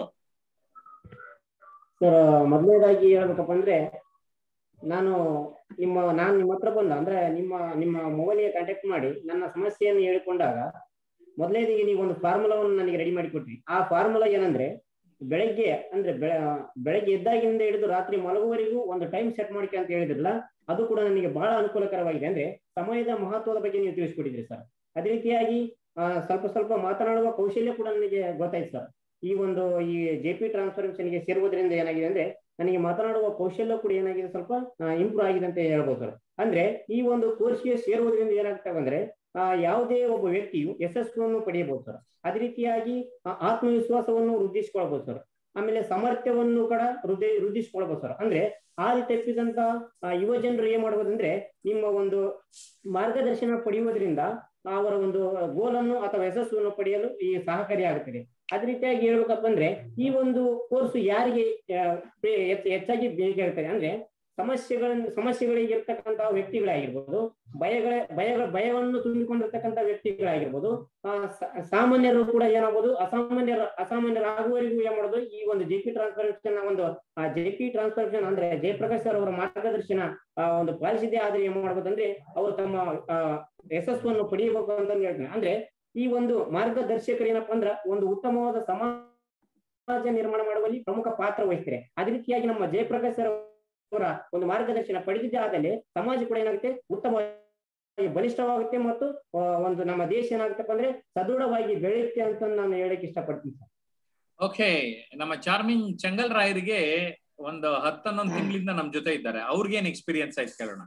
ಸರ್ ಮೊದಲನೇದಾಗಿ ಹೇಳ್ಬೇಕಪ್ಪ ಅಂದ್ರೆ ನಾನು ನಿಮ್ಮ ನಾನು ನಿಮ್ಮ ಹತ್ರ ಬಂದ ಅಂದ್ರೆ ನಿಮ್ಮ ನಿಮ್ಮ ಮೊಬೈಲ್ಗೆ ಕಾಂಟ್ಯಾಕ್ಟ್ ಮಾಡಿ ನನ್ನ ಸಮಸ್ಯೆಯನ್ನು ಹೇಳಿಕೊಂಡಾಗ ಮೊದಲನೇದಾಗಿ ನೀವು ಒಂದು ಫಾರ್ಮುಲಾವನ್ನು ನನಗೆ ರೆಡಿ ಮಾಡಿ ಕೊಟ್ರಿ ಆ ಫಾರ್ಮುಲಾ ಏನಂದ್ರೆ ಬೆಳಗ್ಗೆ ಅಂದ್ರೆ ಬೆಳ ಬೆಳಗ್ಗೆ ಎದ್ದಾಗಿನಿಂದ ಹಿಡಿದು ರಾತ್ರಿ ಮಲಗುವವರೆಗೂ ಒಂದು ಟೈಮ್ ಸೆಟ್ ಮಾಡಿಕೆ ಅಂತ ಹೇಳಿದ್ರಲ್ಲ ಅದು ಕೂಡ ನನಗೆ ಬಹಳ ಅನುಕೂಲಕರವಾಗಿದೆ ಅಂದ್ರೆ ಸಮಯದ ಮಹತ್ವದ ಬಗ್ಗೆ ನೀವು ತಿಳಿಸ್ಕೊಟ್ಟಿದ್ರಿ ಸರ್ ಅದೇ ರೀತಿಯಾಗಿ ಆ, ಸ್ವಲ್ಪ ಸ್ವಲ್ಪ ಮಾತನಾಡುವ ಕೌಶಲ್ಯ ಕೂಡ ನನಗೆ ಗೊತ್ತಾಯ್ತು ಸರ್ ಈ ಒಂದು ಈ ಜೆ ಪಿ ಟ್ರಾನ್ಸ್ಫಾರ್ಮೇಶನ್ಗೆ ಸೇರುವುದರಿಂದ ಏನಾಗಿದೆ ಅಂದ್ರೆ ನನಗೆ ಮಾತನಾಡುವ ಕೌಶಲ್ಯ ಕೂಡ ಏನಾಗಿದೆ ಸ್ವಲ್ಪ ಇಂಪ್ರೂವ್ ಆಗಿದೆ ಅಂತ ಹೇಳ್ಬೋದು ಸರ್ ಅಂದ್ರೆ ಈ ಒಂದು ಕೋರ್ಸ್ಗೆ ಸೇರುವುದರಿಂದ ಏನಾಗ್ತವೆ ಅಂದ್ರೆ ಆ, ಯಾವುದೇ ಒಬ್ಬ ವ್ಯಕ್ತಿಯು ಯಶಸ್ಸನ್ನು ಪಡೆಯಬಹುದು ಸರ್ ಅದೇ ರೀತಿಯಾಗಿ ಆ, ಆತ್ಮವಿಶ್ವಾಸವನ್ನು ವೃದ್ಧಿಸ್ಕೊಳ್ಬಹುದು ಸರ್ ಆಮೇಲೆ ಸಾಮರ್ಥ್ಯವನ್ನು ಕೂಡ ವೃದ್ಧಿ ವೃದ್ಧಿಸ್ಕೊಳ್ಬಹುದು ಸರ್ ಅಂದ್ರೆ ಹಾದಿ ತಪ್ಪಿದಂತ ಆ, ಯುವ ಜನರು ಏನ್ ಮಾಡ್ಬೋದಂದ್ರೆ ನಿಮ್ಮ ಒಂದು ಮಾರ್ಗದರ್ಶನ ಪಡೆಯುವುದರಿಂದ ಅವರ ಒಂದು ಗೋಲನ್ನು ಅಥವಾ ಯಶಸ್ಸನ್ನು ಪಡೆಯಲು ಈ ಸಹಕಾರಿಯಾಗುತ್ತದೆ ಅದೇ ರೀತಿಯಾಗಿ ಹೇಳ್ಬೇಕಪ್ಪ ಅಂದ್ರೆ ಈ ಒಂದು ಕೋರ್ಸ್ ಯಾರಿಗೆ ಆ, ಬೆ- ಹೆಚ್ಚ- ಹೆಚ್ಚಾಗಿ ಬೇಕಾಗುತ್ತದೆ ಅಂದ್ರೆ ಸಮಸ್ಯೆಗಳನ್ನು ಸಮಸ್ಯೆಗಳಿಗೆ ಇರ್ತಕ್ಕಂತಹ ವ್ಯಕ್ತಿಗಳಾಗಿರ್ಬೋದು ಭಯಗಳ ಭಯಗಳ ಭಯವನ್ನು ತುಂಬಿಕೊಂಡಿರ್ತಕ್ಕಂಥ ವ್ಯಕ್ತಿಗಳಾಗಿರ್ಬೋದು ಆ, ಸ- ಸಾಮಾನ್ಯರು ಕೂಡ ಏನಾಗ್ಬೋದು ಅಸಾಮಾನ್ಯರ ಅಸಾಮಾನ್ಯರಾಗುವವರೆಗೂ ಏನ್ ಮಾಡೋದು ಈ ಒಂದು ಜೆ ಪಿ ಟ್ರಾನ್ಸ್ಫರ್ಮೇಶನ್ ಒಂದು ಜೆ ಪಿ ಟ್ರಾನ್ಸ್ಫರ್ಮೇಶನ್ ಅಂದ್ರೆ ಜಯಪ್ರಕಾಶ್ ಸರ್ ಅವರ ಮಾರ್ಗದರ್ಶನ ಆ, ಒಂದು ಪಾಲಿಸಿದೆ ಆದ್ರೆ ಏನ್ ಮಾಡ್ಬೋದು ಅಂದ್ರೆ ಅವರು ತಮ್ಮ ಆ, ಯಶಸ್ಸನ್ನು ಪಡೆಯಬೇಕು ಅಂತ ಹೇಳ್ತೀನಿ ಅಂದ್ರೆ ಈ ಒಂದು ಮಾರ್ಗದರ್ಶಕರು ಏನಪ್ಪಾ ಅಂದ್ರ ಒಂದು ಉತ್ತಮವಾದ ಸಮಾಜ ನಿರ್ಮಾಣ ಮಾಡುವಲ್ಲಿ ಪ್ರಮುಖ ಪಾತ್ರ ವಹಿಸ್ತಾರೆ ಅದೇ ರೀತಿಯಾಗಿ ನಮ್ಮ ಜಯಪ್ರಕಾಶ್ ಸರ್ ಅವರ ಒಂದು ಮಾರ್ಗದರ್ಶನ ಪಡೆದಿದ್ದೇ ಆದಲ್ಲಿ ಸಮಾಜ ಕೂಡ ಏನಾಗುತ್ತೆ ಉತ್ತಮವಾಗಿ ಬಲಿಷ್ಠವಾಗುತ್ತೆ ಮತ್ತು ಆ, ಒಂದು ನಮ್ಮ ದೇಶ ಏನಾಗುತ್ತಪ್ಪ ಅಂದ್ರೆ ಸದೃಢವಾಗಿ ಬೆಳೆಯುತ್ತೆ ಅಂತ ನಾನು ಹೇಳಕ್ ಇಷ್ಟಪಡ್ತೀನಿ ಸರ್ ಓಕೆ ನಮ್ಮ ಚಾರ್ಮಿಂಗ್ ಚಂಗಲ್ ರಾಯರಿಗೆ ಒಂದು ಹತ್ತನ್ನೊಂದು ತಿಂಗಳಿಂದ ನಮ್ ಜೊತೆ ಇದ್ದಾರೆ ಅವ್ರಿಗೇನ್ ಎಕ್ಸ್ಪೀರಿಯನ್ಸ್ ಆಯ್ತು ಕೇಳೋಣ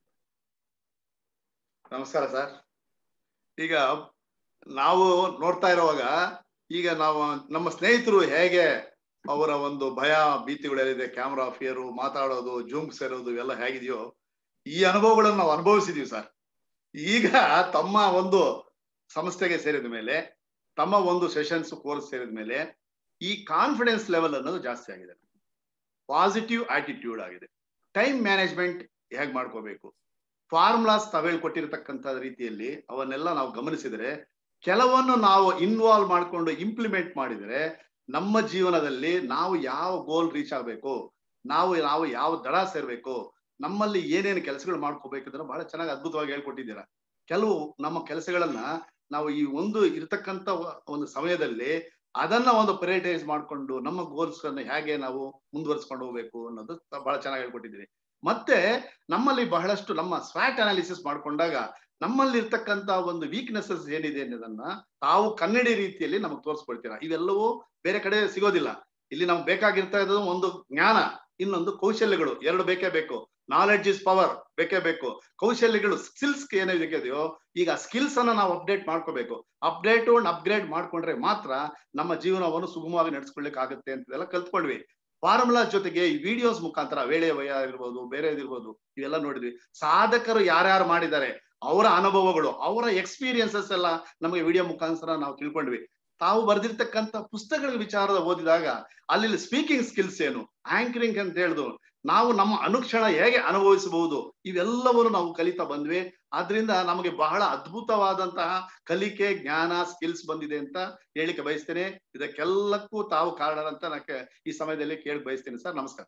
ನಮಸ್ಕಾರ ಸರ್ ಈಗ ನಾವು ನೋಡ್ತಾ ಇರುವಾಗ ಈಗ ನಾವು ನಮ್ಮ ಸ್ನೇಹಿತರು ಹೇಗೆ ಅವರ ಒಂದು ಭಯ ಭೀತಿಗಳೆಲ್ಲಿದೆ ಕ್ಯಾಮ್ರಾ ಫಿಯರು ಮಾತಾಡೋದು ಜೂಮ್ ಸೇರೋದು ಇವೆಲ್ಲ ಹೇಗಿದೆಯೋ ಈ ಅನುಭವಗಳನ್ನು ನಾವು ಅನುಭವಿಸಿದೀವಿ ಸರ್ ಈಗ ತಮ್ಮ ಒಂದು ಸಂಸ್ಥೆಗೆ ಸೇರಿದ ಮೇಲೆ ತಮ್ಮ ಒಂದು ಸೆಷನ್ಸ್ ಕೋರ್ಸ್ ಸೇರಿದ ಮೇಲೆ ಈ ಕಾನ್ಫಿಡೆನ್ಸ್ ಲೆವೆಲ್ ಅನ್ನೋದು ಜಾಸ್ತಿ ಆಗಿದೆ ಪಾಸಿಟಿವ್ ಆಟಿಟ್ಯೂಡ್ ಆಗಿದೆ ಟೈಮ್ ಮ್ಯಾನೇಜ್ಮೆಂಟ್ ಹೇಗೆ ಮಾಡ್ಕೋಬೇಕು ಫಾರ್ಮುಲಾಸ್ ತಾವೇಳ್ ಕೊಟ್ಟಿರತಕ್ಕಂತ ರೀತಿಯಲ್ಲಿ ಅವನ್ನೆಲ್ಲ ನಾವು ಗಮನಿಸಿದರೆ ಕೆಲವನ್ನು ನಾವು ಇನ್ವಾಲ್ವ್ ಮಾಡ್ಕೊಂಡು ಇಂಪ್ಲಿಮೆಂಟ್ ಮಾಡಿದರೆ ನಮ್ಮ ಜೀವನದಲ್ಲಿ ನಾವು ಯಾವ ಗೋಲ್ ರೀಚ್ ಆಗಬೇಕು ನಾವು ನಾವು ಯಾವ ದಡ ಸೇರ್ಬೇಕು ನಮ್ಮಲ್ಲಿ ಏನೇನು ಕೆಲಸಗಳು ಮಾಡ್ಕೋಬೇಕಂದ್ರೆ ಬಹಳ ಚೆನ್ನಾಗಿ ಅದ್ಭುತವಾಗಿ ಹೇಳ್ಕೊಟ್ಟಿದ್ದೀರಾ ಕೆಲವು ನಮ್ಮ ಕೆಲಸಗಳನ್ನ ನಾವು ಈ ಒಂದು ಇರತಕ್ಕಂತ ಒಂದು ಸಮಯದಲ್ಲಿ ಅದನ್ನ ಒಂದು ಪ್ರೈರಿಟೈಸ್ ಮಾಡ್ಕೊಂಡು ನಮ್ಮ ಗೋಲ್ಸ್ ಅನ್ನ ಹೇಗೆ ನಾವು ಮುಂದುವರಿಸ್ಕೊಂಡು ಹೋಗ್ಬೇಕು ಅನ್ನೋದು ಬಹಳ ಚೆನ್ನಾಗಿ ಹೇಳ್ಕೊಟ್ಟಿದ್ದೀರಿ ಮತ್ತೆ ನಮ್ಮಲ್ಲಿ ಬಹಳಷ್ಟು ನಮ್ಮ ಸ್ವಾಟ್ ಅನಾಲಿಸಿಸ್ ಮಾಡ್ಕೊಂಡಾಗ ನಮ್ಮಲ್ಲಿ ಇರ್ತಕ್ಕಂತ ಒಂದು ವೀಕ್ನೆಸಸ್ ಏನಿದೆ ಅನ್ನೋದನ್ನ ತಾವು ಕನ್ನಡಿ ರೀತಿಯಲ್ಲಿ ನಮಗೆ ತೋರಿಸ್ಕೊಳ್ತೀರಾ ಇವೆಲ್ಲವೂ ಬೇರೆ ಕಡೆ ಸಿಗೋದಿಲ್ಲ ಇಲ್ಲಿ ನಮ್ಗೆ ಬೇಕಾಗಿರ್ತಾ ಇರೋದು ಒಂದು ಜ್ಞಾನ ಇನ್ನೊಂದು ಕೌಶಲ್ಯಗಳು ಎರಡು ಬೇಕೇ ಬೇಕು ನಾಲೆಡ್ಜ್ ಇಸ್ ಪವರ್ ಬೇಕೇ ಬೇಕು ಕೌಶಲ್ಯಗಳು ಸ್ಕಿಲ್ಸ್ ಏನಿದೆಯೋ ಈಗ ಸ್ಕಿಲ್ಸ್ ಅನ್ನ ನಾವು ಅಪ್ಡೇಟ್ ಮಾಡ್ಕೋಬೇಕು ಅಪ್ಡೇಟ್ ಅಂಡ್ ಅಪ್ಗ್ರೇಡ್ ಮಾಡ್ಕೊಂಡ್ರೆ ಮಾತ್ರ ನಮ್ಮ ಜೀವನವನ್ನು ಸುಗಮವಾಗಿ ನಡೆಸ್ಕೊಳ್ಳಿಕ್ ಆಗುತ್ತೆ ಅಂತೆಲ್ಲ ಕಲ್ತ್ಕೊಂಡ್ವಿ ಫಾರ್ಮುಲಾ ಜೊತೆಗೆ ಈ ವಿಡಿಯೋಸ್ ಮುಖಾಂತರ ವೇಳೆ ವಯ ಇರ್ಬೋದು ಬೇರೆ ಇರ್ಬೋದು ಇವೆಲ್ಲ ನೋಡಿದ್ವಿ ಸಾಧಕರು ಯಾರ್ಯಾರು ಮಾಡಿದ್ದಾರೆ ಅವರ ಅನುಭವಗಳು ಅವರ ಎಕ್ಸ್ಪೀರಿಯನ್ಸಸ್ ಎಲ್ಲ ನಮಗೆ ವಿಡಿಯೋ ಮುಖಾಂತರ ನಾವು ತಿಳ್ಕೊಂಡ್ವಿ ತಾವು ಬರೆದಿರ್ತಕ್ಕಂಥ ಪುಸ್ತಕಗಳ ವಿಚಾರದ ಓದಿದಾಗ ಅಲ್ಲಿ ಸ್ಪೀಕಿಂಗ್ ಸ್ಕಿಲ್ಸ್ ಏನು ಆಂಕರಿಂಗ್ ಅಂತ ಹೇಳ್ದು ನಾವು ನಮ್ಮ ಅನುಕ್ಷಣ ಹೇಗೆ ಅನುಭವಿಸಬಹುದು ಇವೆಲ್ಲವನ್ನು ನಾವು ಕಲಿತಾ ಬಂದ್ವಿ ಆದ್ರಿಂದ ನಮಗೆ ಬಹಳ ಅದ್ಭುತವಾದಂತಹ ಕಲಿಕೆ ಜ್ಞಾನ ಸ್ಕಿಲ್ಸ್ ಬಂದಿದೆ ಅಂತ ಹೇಳಿಕೆ ಬಯಸ್ತೇನೆ ಇದಕ್ಕೆಲ್ಲಕ್ಕೂ ತಾವು ಕಾರಣರಂತ ನನಗೆ ಈ ಸಮಯದಲ್ಲಿ ಕೇಳಿ ಬಯಸ್ತೇನೆ ಸರ್ ನಮಸ್ಕಾರ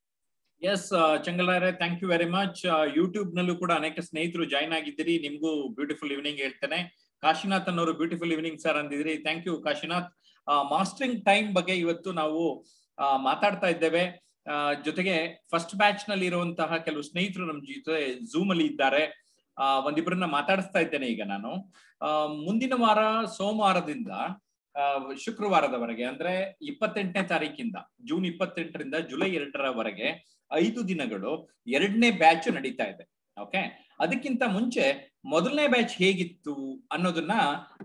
ಎಸ್ ಚಂಗಲಾರೆ thank you very much YouTube ನಲ್ಲೂ ಕೂಡ ಅನೇಕ ಸ್ನೇಹಿತರು ಜಾಯ್ನ್ ಆಗಿದ್ದೀರಿ ನಿಮ್ಗೂ ಬ್ಯೂಟಿಫುಲ್ ಈವ್ನಿಂಗ್ ಹೇಳ್ತೇನೆ ಕಾಶಿನಾಥ್ ಅನ್ನೋರು ಬ್ಯೂಟಿಫುಲ್ ಈವ್ನಿಂಗ್ ಸರ್ ಅಂದಿದ್ರಿ thank you Kashinath mastering time ಬಗ್ಗೆ ಇವತ್ತು ನಾವು ಮಾತಾಡ್ತಾ ಇದ್ದೇವೆ ಜೊತೆಗೆ ಫಸ್ಟ್ ಬ್ಯಾಚ್ ನಲ್ಲಿ ಇರುವಂತಹ ಕೆಲವು ಸ್ನೇಹಿತರು ನಮ್ಮ ಜೊತೆ ಝೂಮ್ ಅಲ್ಲಿ ಇದ್ದಾರೆ ಒಂದಿಬ್ಬರನ್ನ ಮಾತಾಡಿಸ್ತಾ ಇದ್ದೇನೆ ಈಗ ನಾನು ಮುಂದಿನ ವಾರ ಸೋಮವಾರದಿಂದ ಶುಕ್ರವಾರದವರೆಗೆ ಅಂದ್ರೆ ಇಪ್ಪತ್ತೆಂಟನೇ ತಾರೀಕಿಂದ ಜೂನ್ ಇಪ್ಪತ್ತೆಂಟರಿಂದ ಜುಲೈ ಎರಡರವರೆಗೆ ಐದು ದಿನಗಳು ಎರಡನೇ ಬ್ಯಾಚ್ ನಡೀತಾ ಇದೆ ಓಕೆ ಅದಕ್ಕಿಂತ ಮುಂಚೆ ಮೊದಲನೇ ಬ್ಯಾಚ್ ಹೇಗಿತ್ತು ಅನ್ನೋದನ್ನ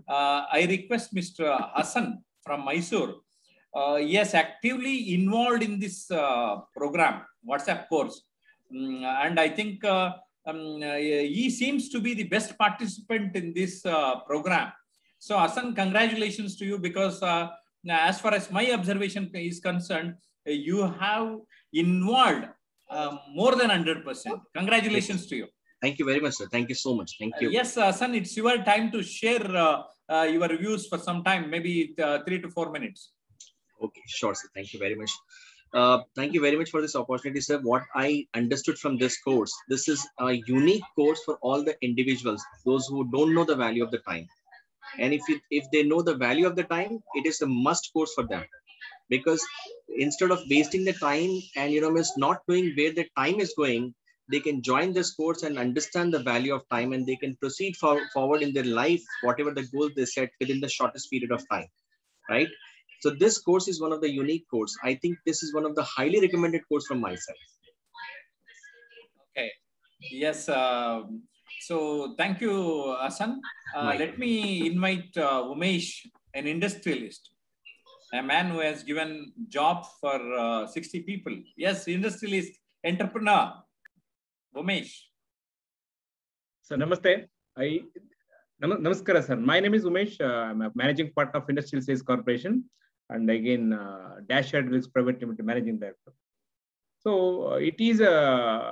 I request mister Hasan from Mysore is actively involved in this program WhatsApp course and I think he seems to be the best participant in this uh, program. So, Asan, congratulations to you because, uh, as far as my observation is concerned, uh, you have involved more than 100%. Congratulations to you. Thank you very much, sir. Thank you so much. Thank you. yes, Asan, it's your time to share your views for some time, maybe three to four minutes. Okay, sure, sir. Thank you very much. Uh, thank you very much for this opportunity, sir. What I understood from this course, this is a unique course for all the individuals, those who don't know the value of the time. And if, it, if they know the value of the time, it is a must course for them. Because instead of wasting the time and, you know, miss not knowing where the time is going, they can join this course and understand the value of time and they can proceed for, forward in their life, whatever the goal they set within the shortest period of time, right? So this course is one of the unique course. I think this is one of the highly recommended course from my side. Okay. Yes. Uh, so thank you, Asan. Uh, let me invite uh, Umesh, an industrialist, a man who has given job for uh, 60 people. Yes, industrialist, entrepreneur. Umesh. So namaste. I Nam- Namaskara, sir. My name is Umesh. Uh, I'm a managing partner of Industrial Sales Corporation and again, uh, Dash Hydraulics Private Limited managing director. So uh, it is uh,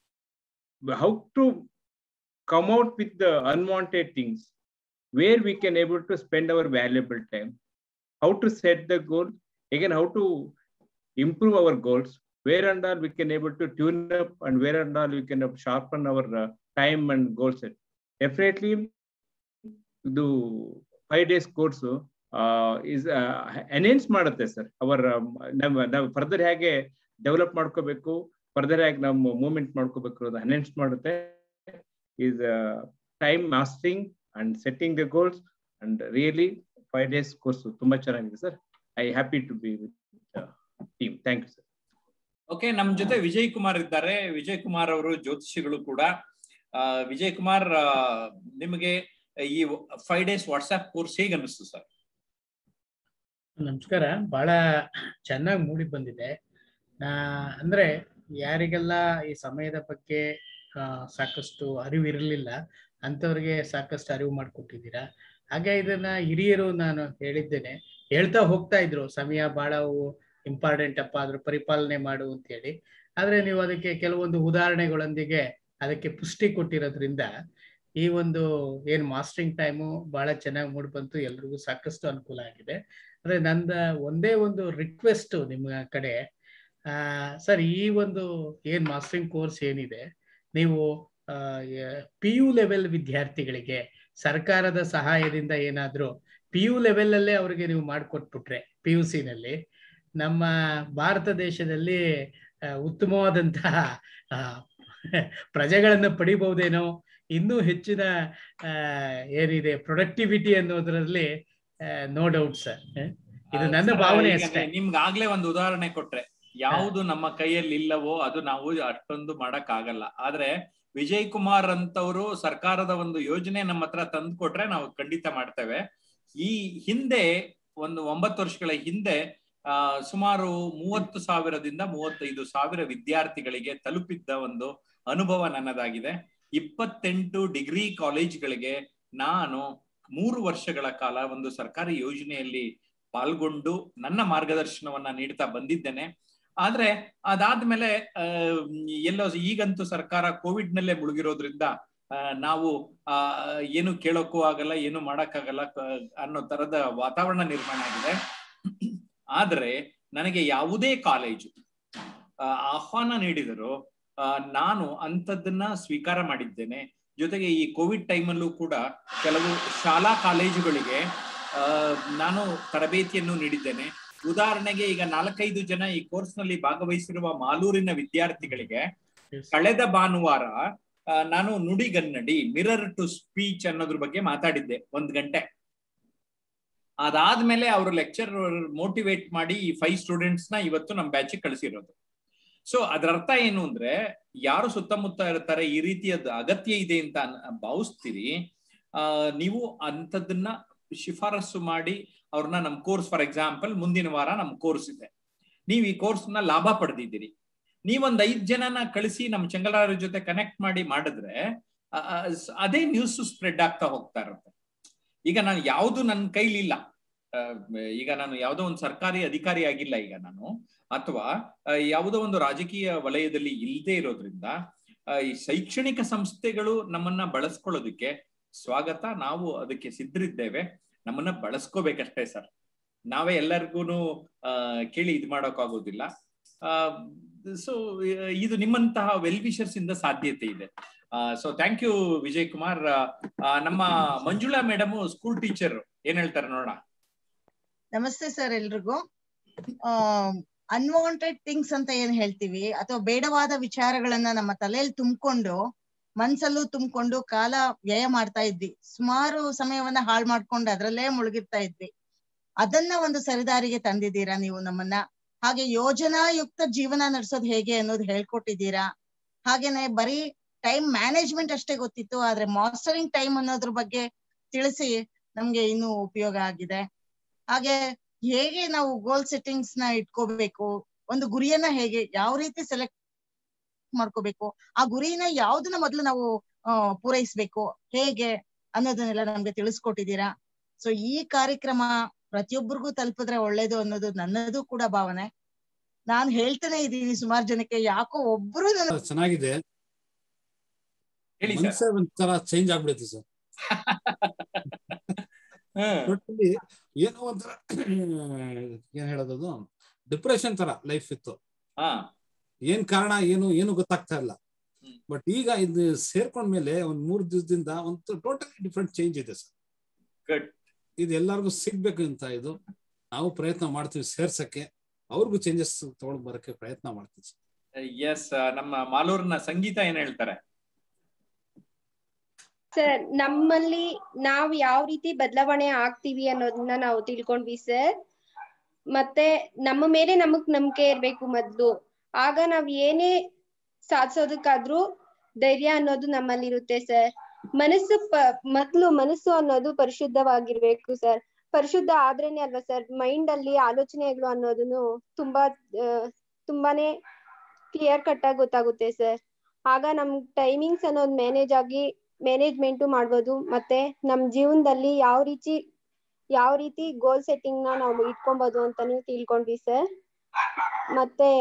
how to come out with the unwanted things where we can able to spend our valuable time, how to set the goal, again, how to improve our goals, where and all we can able to tune up and where and all we can sharpen our uh, time and goal set. Definitely, ಇದು five days course is enhance ಮಾಡುತ್ತೆ sir ಅವರ ನಮ್ಮ ನಾವು further ಹೇಗೆ develop ಮಾಡ್ಕೋಬೇಕು further ಹೇಗೆ ನಾವು movement ಮಾಡ್ಕೋಬೇಕು ಅದು ಎನ್ಹೆನ್ಸ್ ಮಾಡುತ್ತೆ is time mastering and setting the goals and really five days course ತುಂಬಾ ಚೆನ್ನಾಗಿದೆ sir I happy to be with team thank you sir okay ನಮ್ ಜೊತೆ ವಿಜಯ್ ಕುಮಾರ್ ಇದ್ದಾರೆ ವಿಜಯ್ ಕುಮಾರ್ ಅವರು ಜ್ಯೋತಿಷಿಗಳು ಕೂಡ ವಿಜಯ್ ಕುಮಾರ್ ನಿಮಗೆ ಈ ಫೈವ್ ಡೇಸ್ ವಾಟ್ಸ್ಆಪ್ ಕೋರ್ಸ್ ಹೇಗೆ ಅನಿಸ್ತು ಸರ್ ನಮಸ್ಕಾರ ಬಹಳ ಚೆನ್ನಾಗಿ ಮೂಡಿ ಬಂದಿದೆ ಆ, ಅಂದ್ರೆ ಯಾರಿಗೆಲ್ಲ ಈ ಸಮಯದ ಬಗ್ಗೆ ಆ, ಸಾಕಷ್ಟು ಅರಿವು ಇರಲಿಲ್ಲ ಅಂಥವ್ರಿಗೆ ಸಾಕಷ್ಟು ಅರಿವು ಮಾಡಿಕೊಟ್ಟಿದ್ದೀರಾ ಹಾಗೆ ಇದನ್ನ ಹಿರಿಯರು ನಾನು ಹೇಳಿದ್ದೇನೆ ಹೇಳ್ತಾ ಹೋಗ್ತಾ ಇದ್ರು ಸಮಯ ಬಹಳ ಇಂಪಾರ್ಟೆಂಟ್ ಅಪ್ಪ ಅದ್ರ ಪರಿಪಾಲನೆ ಮಾಡು ಅಂತ ಹೇಳಿ ಆದ್ರೆ ನೀವು ಅದಕ್ಕೆ ಕೆಲವೊಂದು ಉದಾಹರಣೆಗಳೊಂದಿಗೆ ಅದಕ್ಕೆ ಪುಷ್ಟಿ ಕೊಟ್ಟಿರೋದ್ರಿಂದ ಈ ಒಂದು ಏನ್ ಮಾಸ್ಟರಿಂಗ್ ಟೈಮು ಬಹಳ ಚೆನ್ನಾಗಿ ಮೂಡಿ ಬಂತು ಎಲ್ರಿಗೂ ಸಾಕಷ್ಟು ಅನುಕೂಲ ಆಗಿದೆ ಅಂದ್ರೆ ನಂದ ಒಂದೇ ಒಂದು ರಿಕ್ವೆಸ್ಟ್ ನಿಮ್ಮ ಕಡೆ ಆ ಸರ್ ಈ ಒಂದು ಏನ್ ಮಾಸ್ಟರಿಂಗ್ ಕೋರ್ಸ್ ಏನಿದೆ ನೀವು ಪಿ ಯು ಲೆವೆಲ್ ವಿದ್ಯಾರ್ಥಿಗಳಿಗೆ ಸರ್ಕಾರದ ಸಹಾಯದಿಂದ ಏನಾದ್ರೂ ಪಿ ಯು ಲೆವೆಲ್ ಅಲ್ಲೇ ಅವ್ರಿಗೆ ನೀವು ಮಾಡಿಕೊಟ್ಬಿಟ್ರೆ ಪಿ ಯು ಸಿ ನಲ್ಲಿ ನಮ್ಮ ಭಾರತ ದೇಶದಲ್ಲಿ ಆ, ಉತ್ತಮವಾದಂತಹ ಆ, ಪ್ರಜೆಗಳನ್ನು ಪಡಿಬಹುದೇನೋ ಇನ್ನೂ ಹೆಚ್ಚಿನ ಆ, ಏನಿದೆ ಪ್ರೊಡಕ್ಟಿವಿಟಿ ಅನ್ನೋದ್ರಲ್ಲಿ ನೋ ಡೌಟ್ ಸರ್ ಇದು ನನ್ನ ಸರ್, ಭಾವನೆ ಈಗ ಅಷ್ಟೇ ನಿಮ್ಗೆ ಆಗ್ಲೇ ಒಂದು ಉದಾಹರಣೆ ಕೊಟ್ರೆ ಯಾವುದು ನಮ್ಮ ಕೈಯಲ್ಲಿ ಇಲ್ಲವೋ ಅದು ನಾವು ಅಷ್ಟೊಂದು ಮಾಡಕ್ ಆಗಲ್ಲ ಆದ್ರೆ ವಿಜಯ್ ಕುಮಾರ್ ಅಂತವರು ಸರ್ಕಾರದ ಒಂದು ಯೋಜನೆ ನಮ್ಮ ಹತ್ರ ತಂದು ಕೊಟ್ರೆ ನಾವು ಖಂಡಿತ ಮಾಡ್ತೇವೆ ಈ ಹಿಂದೆ ಒಂದು ಒಂಬತ್ತು ವರ್ಷಗಳ ಹಿಂದೆ ಆ ಸುಮಾರು ಮೂವತ್ತು ಸಾವಿರದಿಂದ ಮೂವತ್ತೈದು ಸಾವಿರ ವಿದ್ಯಾರ್ಥಿಗಳಿಗೆ ತಲುಪಿದ್ದ ಒಂದು ಅನುಭವ ನನ್ನದಾಗಿದೆ ಇಪ್ಪತ್ತೆಂಟು ಡಿಗ್ರಿ ಕಾಲೇಜ್ಗಳಿಗೆ ನಾನು ಮೂರು ವರ್ಷಗಳ ಕಾಲ ಒಂದು ಸರ್ಕಾರಿ ಯೋಜನೆಯಲ್ಲಿ ಪಾಲ್ಗೊಂಡು ನನ್ನ ಮಾರ್ಗದರ್ಶನವನ್ನ ನೀಡ್ತಾ ಬಂದಿದ್ದೇನೆ ಆದ್ರೆ ಅದಾದ್ಮೇಲೆ ಆ, ಎಲ್ಲೋ ಈಗಂತೂ ಸರ್ಕಾರ ಕೋವಿಡ್ ನಲ್ಲೇ ಮುಳುಗಿರೋದ್ರಿಂದ ಆ, ನಾವು ಆ ಏನು ಕೇಳೋಕ್ಕೂ ಆಗಲ್ಲ ಏನು ಮಾಡಕ್ಕಾಗಲ್ಲ ಕ- ಅನ್ನೋ ತರದ ವಾತಾವರಣ ನಿರ್ಮಾಣ ಆಗಿದೆ ಆದ್ರೆ ನನಗೆ ಯಾವುದೇ ಕಾಲೇಜು ಆ, ಆಹ್ವಾನ ನೀಡಿದರೂ ಆ, ನಾನು ಅಂಥದ್ದನ್ನ ಸ್ವೀಕಾರ ಮಾಡಿದ್ದೇನೆ ಜೊತೆಗೆ ಈ ಕೋವಿಡ್ ಟೈಮಲ್ಲೂ ಕೂಡ ಕೆಲವು ಶಾಲಾ ಕಾಲೇಜುಗಳಿಗೆ ಆ, ನಾನು ತರಬೇತಿಯನ್ನು ನೀಡಿದ್ದೇನೆ ಉದಾಹರಣೆಗೆ ಈಗ ನಾಲ್ಕೈದು ಜನ ಈ ಕೋರ್ಸ್ ನಲ್ಲಿ ಭಾಗವಹಿಸಿರುವ ಮಾಲೂರಿನ ವಿದ್ಯಾರ್ಥಿಗಳಿಗೆ ಕಳೆದ ಭಾನುವಾರ ಆ, ನಾನು ನುಡಿಗನ್ನಡಿ ಮಿರರ್ ಟು ಸ್ಪೀಚ್ ಅನ್ನೋದ್ರ ಬಗ್ಗೆ ಮಾತಾಡಿದ್ದೆ ಒಂದ್ ಗಂಟೆ ಅದಾದ್ಮೇಲೆ ಅವರು ಲೆಕ್ಚರ್ ಮೋಟಿವೇಟ್ ಮಾಡಿ ಈ ಫೈವ್ ಸ್ಟೂಡೆಂಟ್ಸ್ ನ ಇವತ್ತು ನಮ್ಮ ಬ್ಯಾಚ್ ಕಳಿಸಿರೋದು ಸೊ ಅದರ ಅರ್ಥ ಏನು ಅಂದ್ರೆ ಯಾರು ಸುತ್ತಮುತ್ತ ಇರ್ತಾರೆ ಈ ರೀತಿಯದ ಅಗತ್ಯ ಇದೆ ಅಂತ ಅನ್- ಭಾವಿಸ್ತೀರಿ ಆ ನೀವು ಅಂಥದ್ದನ್ನ ಶಿಫಾರಸು ಮಾಡಿ ಅವ್ರನ್ನ ನಮ್ ಕೋರ್ಸ್ ಫಾರ್ ಎಕ್ಸಾಂಪಲ್ ಮುಂದಿನ ವಾರ ನಮ್ ಕೋರ್ಸ್ ಇದೆ ನೀವು ಈ ಕೋರ್ಸ್ ನ ಲಾಭ ಪಡೆದಿದ್ದೀರಿ ನೀವೊಂದ್ ಐದ್ ಜನನ ಕಳಿಸಿ ನಮ್ ಚೆಂಗಲಾರ ಜೊತೆ ಕನೆಕ್ಟ್ ಮಾಡಿ ಮಾಡಿದ್ರೆ ಆ, ಆ, ಸ್- ಅದೇ ನ್ಯೂಸ್ ಸ್ಪ್ರೆಡ್ ಆಗ್ತಾ ಹೋಗ್ತಾ ಇರುತ್ತೆ ಈಗ ನಾನು ಯಾವುದು ನನ್ನ ಕೈಲಿಲ್ಲ ಆ, ಈಗ ನಾನು ಯಾವುದೋ ಒಂದು ಸರ್ಕಾರಿ ಅಧಿಕಾರಿ ಆಗಿಲ್ಲ ಈಗ ನಾನು ಅಥವಾ ಆ, ಯಾವುದೋ ಒಂದು ರಾಜಕೀಯ ವಲಯದಲ್ಲಿ ಇಲ್ಲದೆ ಇರೋದ್ರಿಂದ ಆ, ಈ ಶೈಕ್ಷಣಿಕ ಸಂಸ್ಥೆಗಳು ನಮ್ಮನ್ನ ಬಳಸ್ಕೊಳ್ಳೋದಕ್ಕೆ ಸ್ವಾಗತ ನಾವು ಅದಕ್ಕೆ ಸಿದ್ಧರಿದ್ದೇವೆ ನಮ್ಮನ್ನ ಬಳಸ್ಕೋಬೇಕಷ್ಟೇ ಸರ್ ನಾವೇ ಎಲ್ಲರಿಗೂ ಕೇಳಿ ಇದು ಮಾಡೋಕ್ಕಾಗೋದಿಲ್ಲ ಸೊ ಇದು ನಿಮ್ಮಂತಹ ವೆಲ್ ವಿಷರ್ಸ್ ಇಂದ ಸಾಧ್ಯತೆ ಇದೆ so thank you Vijay Kumar ಆ, ನಮ್ಮ ಮಂಜುಳಾ ಮೇಡಮ್ ಸ್ಕೂಲ್ ಟೀಚರ್ ಏನ್ ಹೇಳ್ತಾರೆ ನೋಡೋಣ ನಮಸ್ತೆ ಸರ್ ಎಲ್ರಿಗೂ ಅನ್ವಾಂಟೆಡ್ ಥಿಂಗ್ಸ್ ಅಂತ ಏನ್ ಹೇಳ್ತೀವಿ ಅಥವಾ ಬೇಡವಾದ ವಿಚಾರಗಳನ್ನ ನಮ್ಮ ತಲೆಯಲ್ಲಿ ತುಂಬಿಕೊಂಡು ಮನ್ಸಲ್ಲೂ ತುಂಬಿಕೊಂಡು ಕಾಲ ವ್ಯಯ ಮಾಡ್ತಾ ಇದ್ವಿ ಸುಮಾರು ಸಮಯವನ್ನ ಹಾಳು ಮಾಡ್ಕೊಂಡು ಅದ್ರಲ್ಲೇ ಮುಳುಗಿರ್ತಾ ಇದ್ವಿ ಅದನ್ನ ಒಂದು ಸರಿದಾರಿಗೆ ತಂದಿದ್ದೀರಾ ನೀವು ನಮ್ಮನ್ನ ಹಾಗೆ ಯೋಜನಾಯುಕ್ತ ಜೀವನ ನಡೆಸೋದು ಹೇಗೆ ಅನ್ನೋದು ಹೇಳ್ಕೊಟ್ಟಿದ್ದೀರಾ ಹಾಗೇನೆ ಬರೀ ಟೈಮ್ ಮ್ಯಾನೇಜ್ಮೆಂಟ್ ಅಷ್ಟೇ ಗೊತ್ತಿತ್ತು ಆದ್ರೆ ಮಾಸ್ಟರಿಂಗ್ ಟೈಮ್ ಅನ್ನೋದ್ರ ಬಗ್ಗೆ ತಿಳಿಸಿ ನಮ್ಗೆ ಇನ್ನೂ ಉಪಯೋಗ ಆಗಿದೆ ಹಾಗೆ ಹೇಗೆ ನಾವು ಗೋಲ್ ಸೆಟ್ಟಿಂಗ್ಸ್ ನ ಇಟ್ಕೋಬೇಕು ಒಂದು ಗುರಿಯನ್ನ ಹೇಗೆ ಯಾವ ರೀತಿ ಸೆಲೆಕ್ಟ್ ಮಾಡ್ಕೋಬೇಕು ಆ ಗುರಿನ ಯಾವ್ದನ್ನ ಮೊದಲು ನಾವು ಆ, ಪೂರೈಸ್ಬೇಕು ಹೇಗೆ ಅನ್ನೋದನ್ನೆಲ್ಲ ನಮ್ಗೆ ತಿಳಿಸ್ಕೊಟ್ಟಿದ್ದೀರಾ ಸೊ ಈ ಕಾರ್ಯಕ್ರಮ ಪ್ರತಿಯೊಬ್ಬರಿಗೂ ತಲುಪಿದ್ರೆ ಒಳ್ಳೇದು ಅನ್ನೋದು ನನ್ನದು ಕೂಡ ಭಾವನೆ ನಾನ್ ಹೇಳ್ತಾನೆ ಇದ್ದೀನಿ ಸುಮಾರು ಜನಕ್ಕೆ ಯಾಕೋ ಒಬ್ರು ನನ್ನ ಚೆನ್ನಾಗಿದೆ ಹೇಳಿ ಸರ್ ಮನುಷ್ಯ ಒಂಥರ ಚೇಂಜ್ ಆಗ್ಬಿಡುತ್ತೆ ಸರ್ ಒಟ್ಟಲ್ಲಿ ಏನೋ ಒಂಥರ ಏನ್ ಹೇಳೋದದು ಡಿಪ್ರೆಷನ್ ತರ ಲೈಫ್ ಇತ್ತು ಹಾ ಏನ್ ಕಾರಣ ಏನು ಏನು ಗೊತ್ತಾಗ್ತಾ ಇಲ್ಲ ಬಟ್ ಈಗ ಇದು ಸೇರ್ಕೊಂಡ್ಮೇಲೆ ಒಂದ್ ಮೂರ್ ದಿವಸದಿಂದ ಒಂದು ಟೋಟಲಿ ಡಿಫ್ರೆಂಟ್ ಚೇಂಜ್ ಇದೆ ಸರ್ ಗುಡ್ ಇದು ಎಲ್ಲರಿಗೂ ಸಿಗ್ಬೇಕು ಅಂತ ಇದು ನಾವು ಪ್ರಯತ್ನ ಮಾಡ್ತೀವಿ ಸೇರ್ಸಕ್ಕೆ ಅವ್ರಿಗೂ ಚೇಂಜಸ್ ತಗೊಂಡ್ ಬರಕ್ಕೆ ಪ್ರಯತ್ನ ಮಾಡ್ತೀವಿ ಸರ್ ಎಸ್ ನಮ್ಮ ಮಾಲೂರಿನ ಸಂಗೀತ ಏನ್ ಹೇಳ್ತಾರೆ ಸರ್ ನಮ್ಮಲ್ಲಿ ನಾವು ಯಾವ ರೀತಿ ಬದಲಾವಣೆ ಆಗ್ತೀವಿ ಅನ್ನೋದನ್ನ ನಾವು ತಿಳ್ಕೊಂಡ್ವಿ ಸರ್ ಮತ್ತೆ ನಮ್ಮ ಮೇಲೆ ನಮಗ್ ನಂಬಿಕೆ ಇರ್ಬೇಕು ಮೊದ್ಲು ಆಗ ನಾವ್ ಏನೇ ಸಾಧಿಸೋದಕ್ಕಾದ್ರೂ ಧೈರ್ಯ ಅನ್ನೋದು ನಮ್ಮಲ್ಲಿ ಇರುತ್ತೆ ಸರ್ ಮನಸ್ಸು ಪ ಮೊದ್ಲು ಮನಸ್ಸು ಅನ್ನೋದು ಪರಿಶುದ್ಧವಾಗಿರ್ಬೇಕು ಸರ್ ಪರಿಶುದ್ಧ ಆದ್ರೇನೆ ಅಲ್ವಾ ಸರ್ ಮೈಂಡ್ ಅಲ್ಲಿ ಆಲೋಚನೆಗಳು ಅನ್ನೋದನ್ನು ತುಂಬಾ ಆ, ತುಂಬಾನೇ ಕ್ಲಿಯರ್ ಕಟ್ ಆಗಿ ಗೊತ್ತಾಗುತ್ತೆ ಸರ್ ಆಗ ನಮ್ ಟೈಮಿಂಗ್ಸ್ ಅನ್ನೋದು ಮ್ಯಾನೇಜ್ ಆಗಿ ಮ್ಯಾನೇಜ್ಮೆಂಟ್ ಮಾಡ್ಬೋದು ಮತ್ತೆ ನಮ್ ಜೀವನದಲ್ಲಿ ಯಾವ ರೀತಿ ಯಾವ ರೀತಿ ಗೋಲ್ ಸೆಟ್ಟಿಂಗ್ ನ ನಾವು ಇಟ್ಕೊಬಹುದು ಅಂತಾನು ತಿಳ್ಕೊಂಡ್ವಿ ಸರ್ ಮತ್ತೆ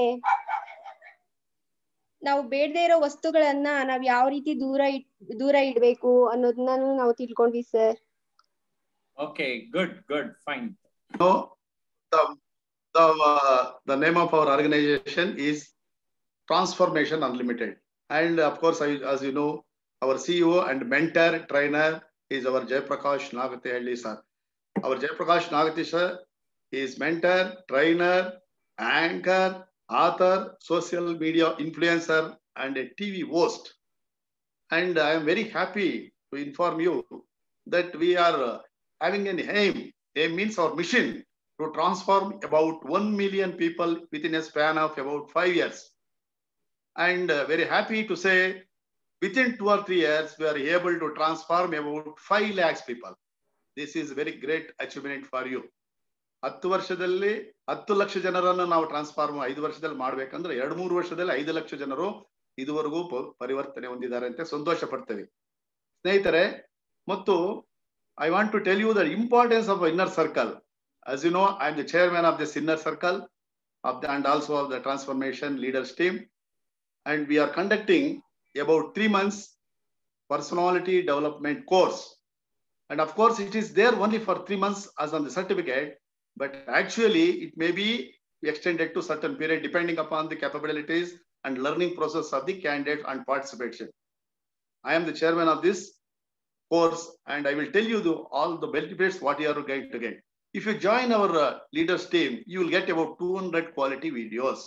ನಾವು ಬೇಡದೇ ಇರೋ ವಸ್ತುಗಳನ್ನ ನಾವ್ ಯಾವ ರೀತಿ ದೂರ ಇಟ್ ದೂರ ಇಡ್ಬೇಕು ಅನ್ನೋದನ್ನ ನಾವು ತಿಳ್ಕೊಂಡ್ವಿ sir Okay, good, good, fine. No, the, the, uh, the name of our organization is Transformation Unlimited. And of course, I, as you know, our CEO and mentor trainer is our Jayaprakash Nagatehalli sir. Our Jayaprakash Nagati sir is mentor, trainer, anchor, author, social media influencer, and a TV host. And I am very happy to inform you that we are uh, having an aim. Aim means our mission to transform about 1 million people within a span of about five years. And uh, very happy to say within two or three years, we are able to transform about 5 lakhs people. This is very great achievement for you. ಹತ್ತು ವರ್ಷದಲ್ಲಿ ಹತ್ತು ಲಕ್ಷ ಜನರನ್ನು ನಾವು transform ಐದು ವರ್ಷದಲ್ಲಿ ಮಾಡ್ಬೇಕಂದ್ರೆ ಎರಡು ಮೂರು ವರ್ಷದಲ್ಲಿ ಐದು ಲಕ್ಷ ಜನರು ಇದುವರೆಗೂ ಪ- ಪರಿವರ್ತನೆ ಹೊಂದಿದ್ದಾರೆ ಅಂತ ಸಂತೋಷ ಪಡ್ತೇವೆ ಸ್ನೇಹಿತರೆ ಮತ್ತು I want to tell you the importance of inner circle. As you know, I'm the chairman of this inner circle of the, and also of the transformation leaders team. And we are conducting about three months personality development course. And of course, it is there only for three months as on the certificate, but actually it may be extended to certain period depending upon the capabilities and learning process of the candidate and participation. I am the chairman of this course and I will tell you the, all the benefits what you are going to get. If you join our uh, leaders team, you will get about 200 quality videos.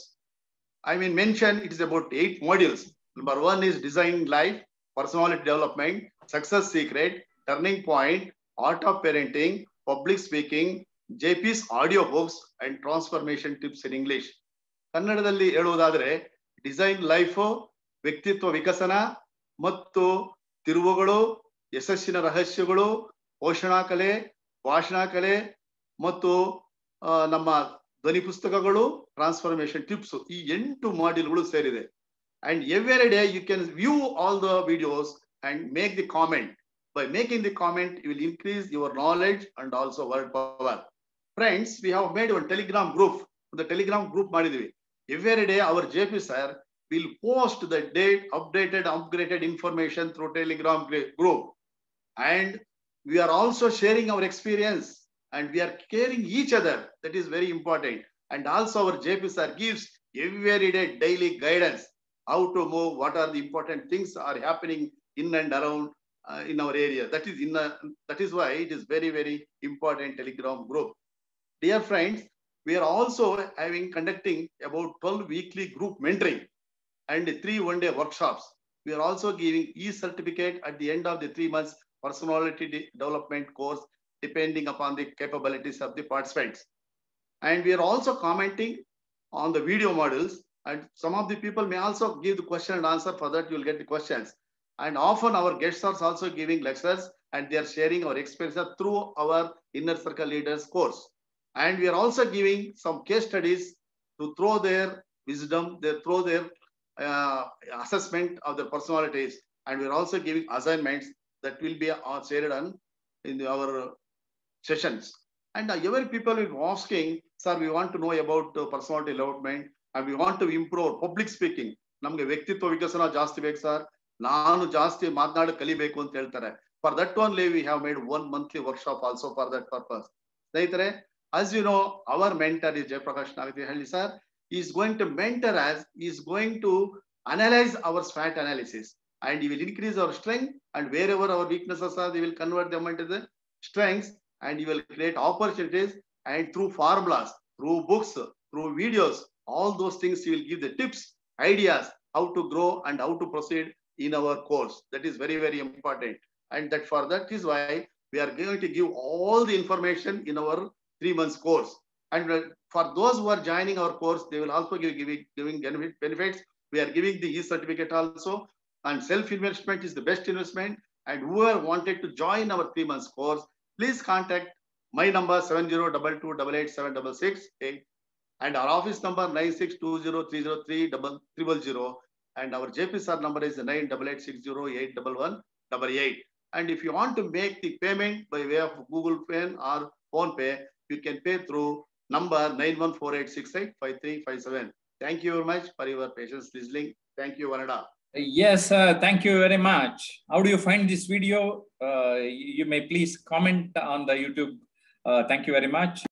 I mean, mention it is about eight modules. Number one is design life, personality development, success secret, turning point, art of parenting, public speaking, JP's audio books, and transformation tips in English. ಕನ್ನಡದಲ್ಲಿ ಹೇಳುವುದಾದ್ರೆ design life ವ್ಯಕ್ತಿತ್ವ ವಿಕಸನ ಮತ್ತು ತಿರುವುಗಳು ಯಶಸ್ಸಿನ ರಹಸ್ಯಗಳು ಪೋಷಣಾ ಕಲೆ ಭಾಷಣ ಕಲೆ ಮತ್ತು ಆ, ನಮ್ಮ ಧ್ವನಿ ಪುಸ್ತಕಗಳು ಟ್ರಾನ್ಸ್ಫಾರ್ಮೇಶನ್ ಟಿಪ್ಸ್ ಈ ಎಂಟು ಮಾಡ್ಯೂಲ್ಗಳು ಸೇರಿದೆ and every day you can view all the videos and make the comment by making the comment you will increase your knowledge and also word power friends we have made one Telegram group ಒಂದು Telegram group ಮಾಡಿದ್ವಿ every day our J P sir will post the date, updated, upgraded information through Telegram gr- group. And we are also sharing our experience and we are caring each other. That is very important. And also our JP sir gives every day daily guidance, how to move, what are the important things are happening in and around uh, in our area. That is in a, that is why it is very, very important Telegram group. Dear friends, we are also having conducting about 12 weekly group mentoring and three one-day workshops. We are also giving e-certificate at the end of the three months personality de- development course, depending upon the capabilities of the participants. And we are also commenting on the video models. And some of the people may also give the question and answer. For that, you'll get the questions. And often our guests are also giving lectures and they are sharing our experience through our inner circle leaders course. And we are also giving some case studies to throw their wisdom, their throw their uh, assessment of their personalities. And we're also giving assignments that will be uh, shared on in the- our sessions. And uh, every people will be asking, sir, we want to know about uh, personality development and we want to improve public speaking. ನಮ್ಗೆ ವ್ಯಕ್ತಿತ್ವ ವಿಕಸನ ಜಾಸ್ತಿ ಬೇಕು sir ನಾನು ಜಾಸ್ತಿ ಮಾತನಾಡಿ ಕಲಿಬೇಕು ಅಂತ ಹೇಳ್ತಾರೆ for that only we have made one monthly workshop also for that purpose ಸ್ನೇಹಿತರೆ as you know, our mentor is Jayaprakash Nagathi sir. He is going to mentor us, he is going to analyze our SWOT analysis and he will increase our strength and wherever our weaknesses are, they will convert them into the strengths and he will create opportunities and through formulas, through books, through videos, all those things he will give the tips, ideas, how to grow and how to proceed in our course. That is very, very important. And that for that is why we are going to give all the information in our three months course. And uh, for those who are joining our course, they will also give giving, giving benefit, benefits. We are giving the e-certificate also. And self-investment is the best investment. And whoever wanted to join our three months course, please contact My number 70228876 and our office number 9620303000 and our JP sir number is 9886081188. And if you want to make the payment by way of Google Pay or Phone Pay, you can pay through number 9148685357. Thank you very much for your patience listening. Thank you, Vanada. Yes, uh, thank you very much. How do you find this video? Uh, you may please comment on the YouTube. Uh, thank you very much.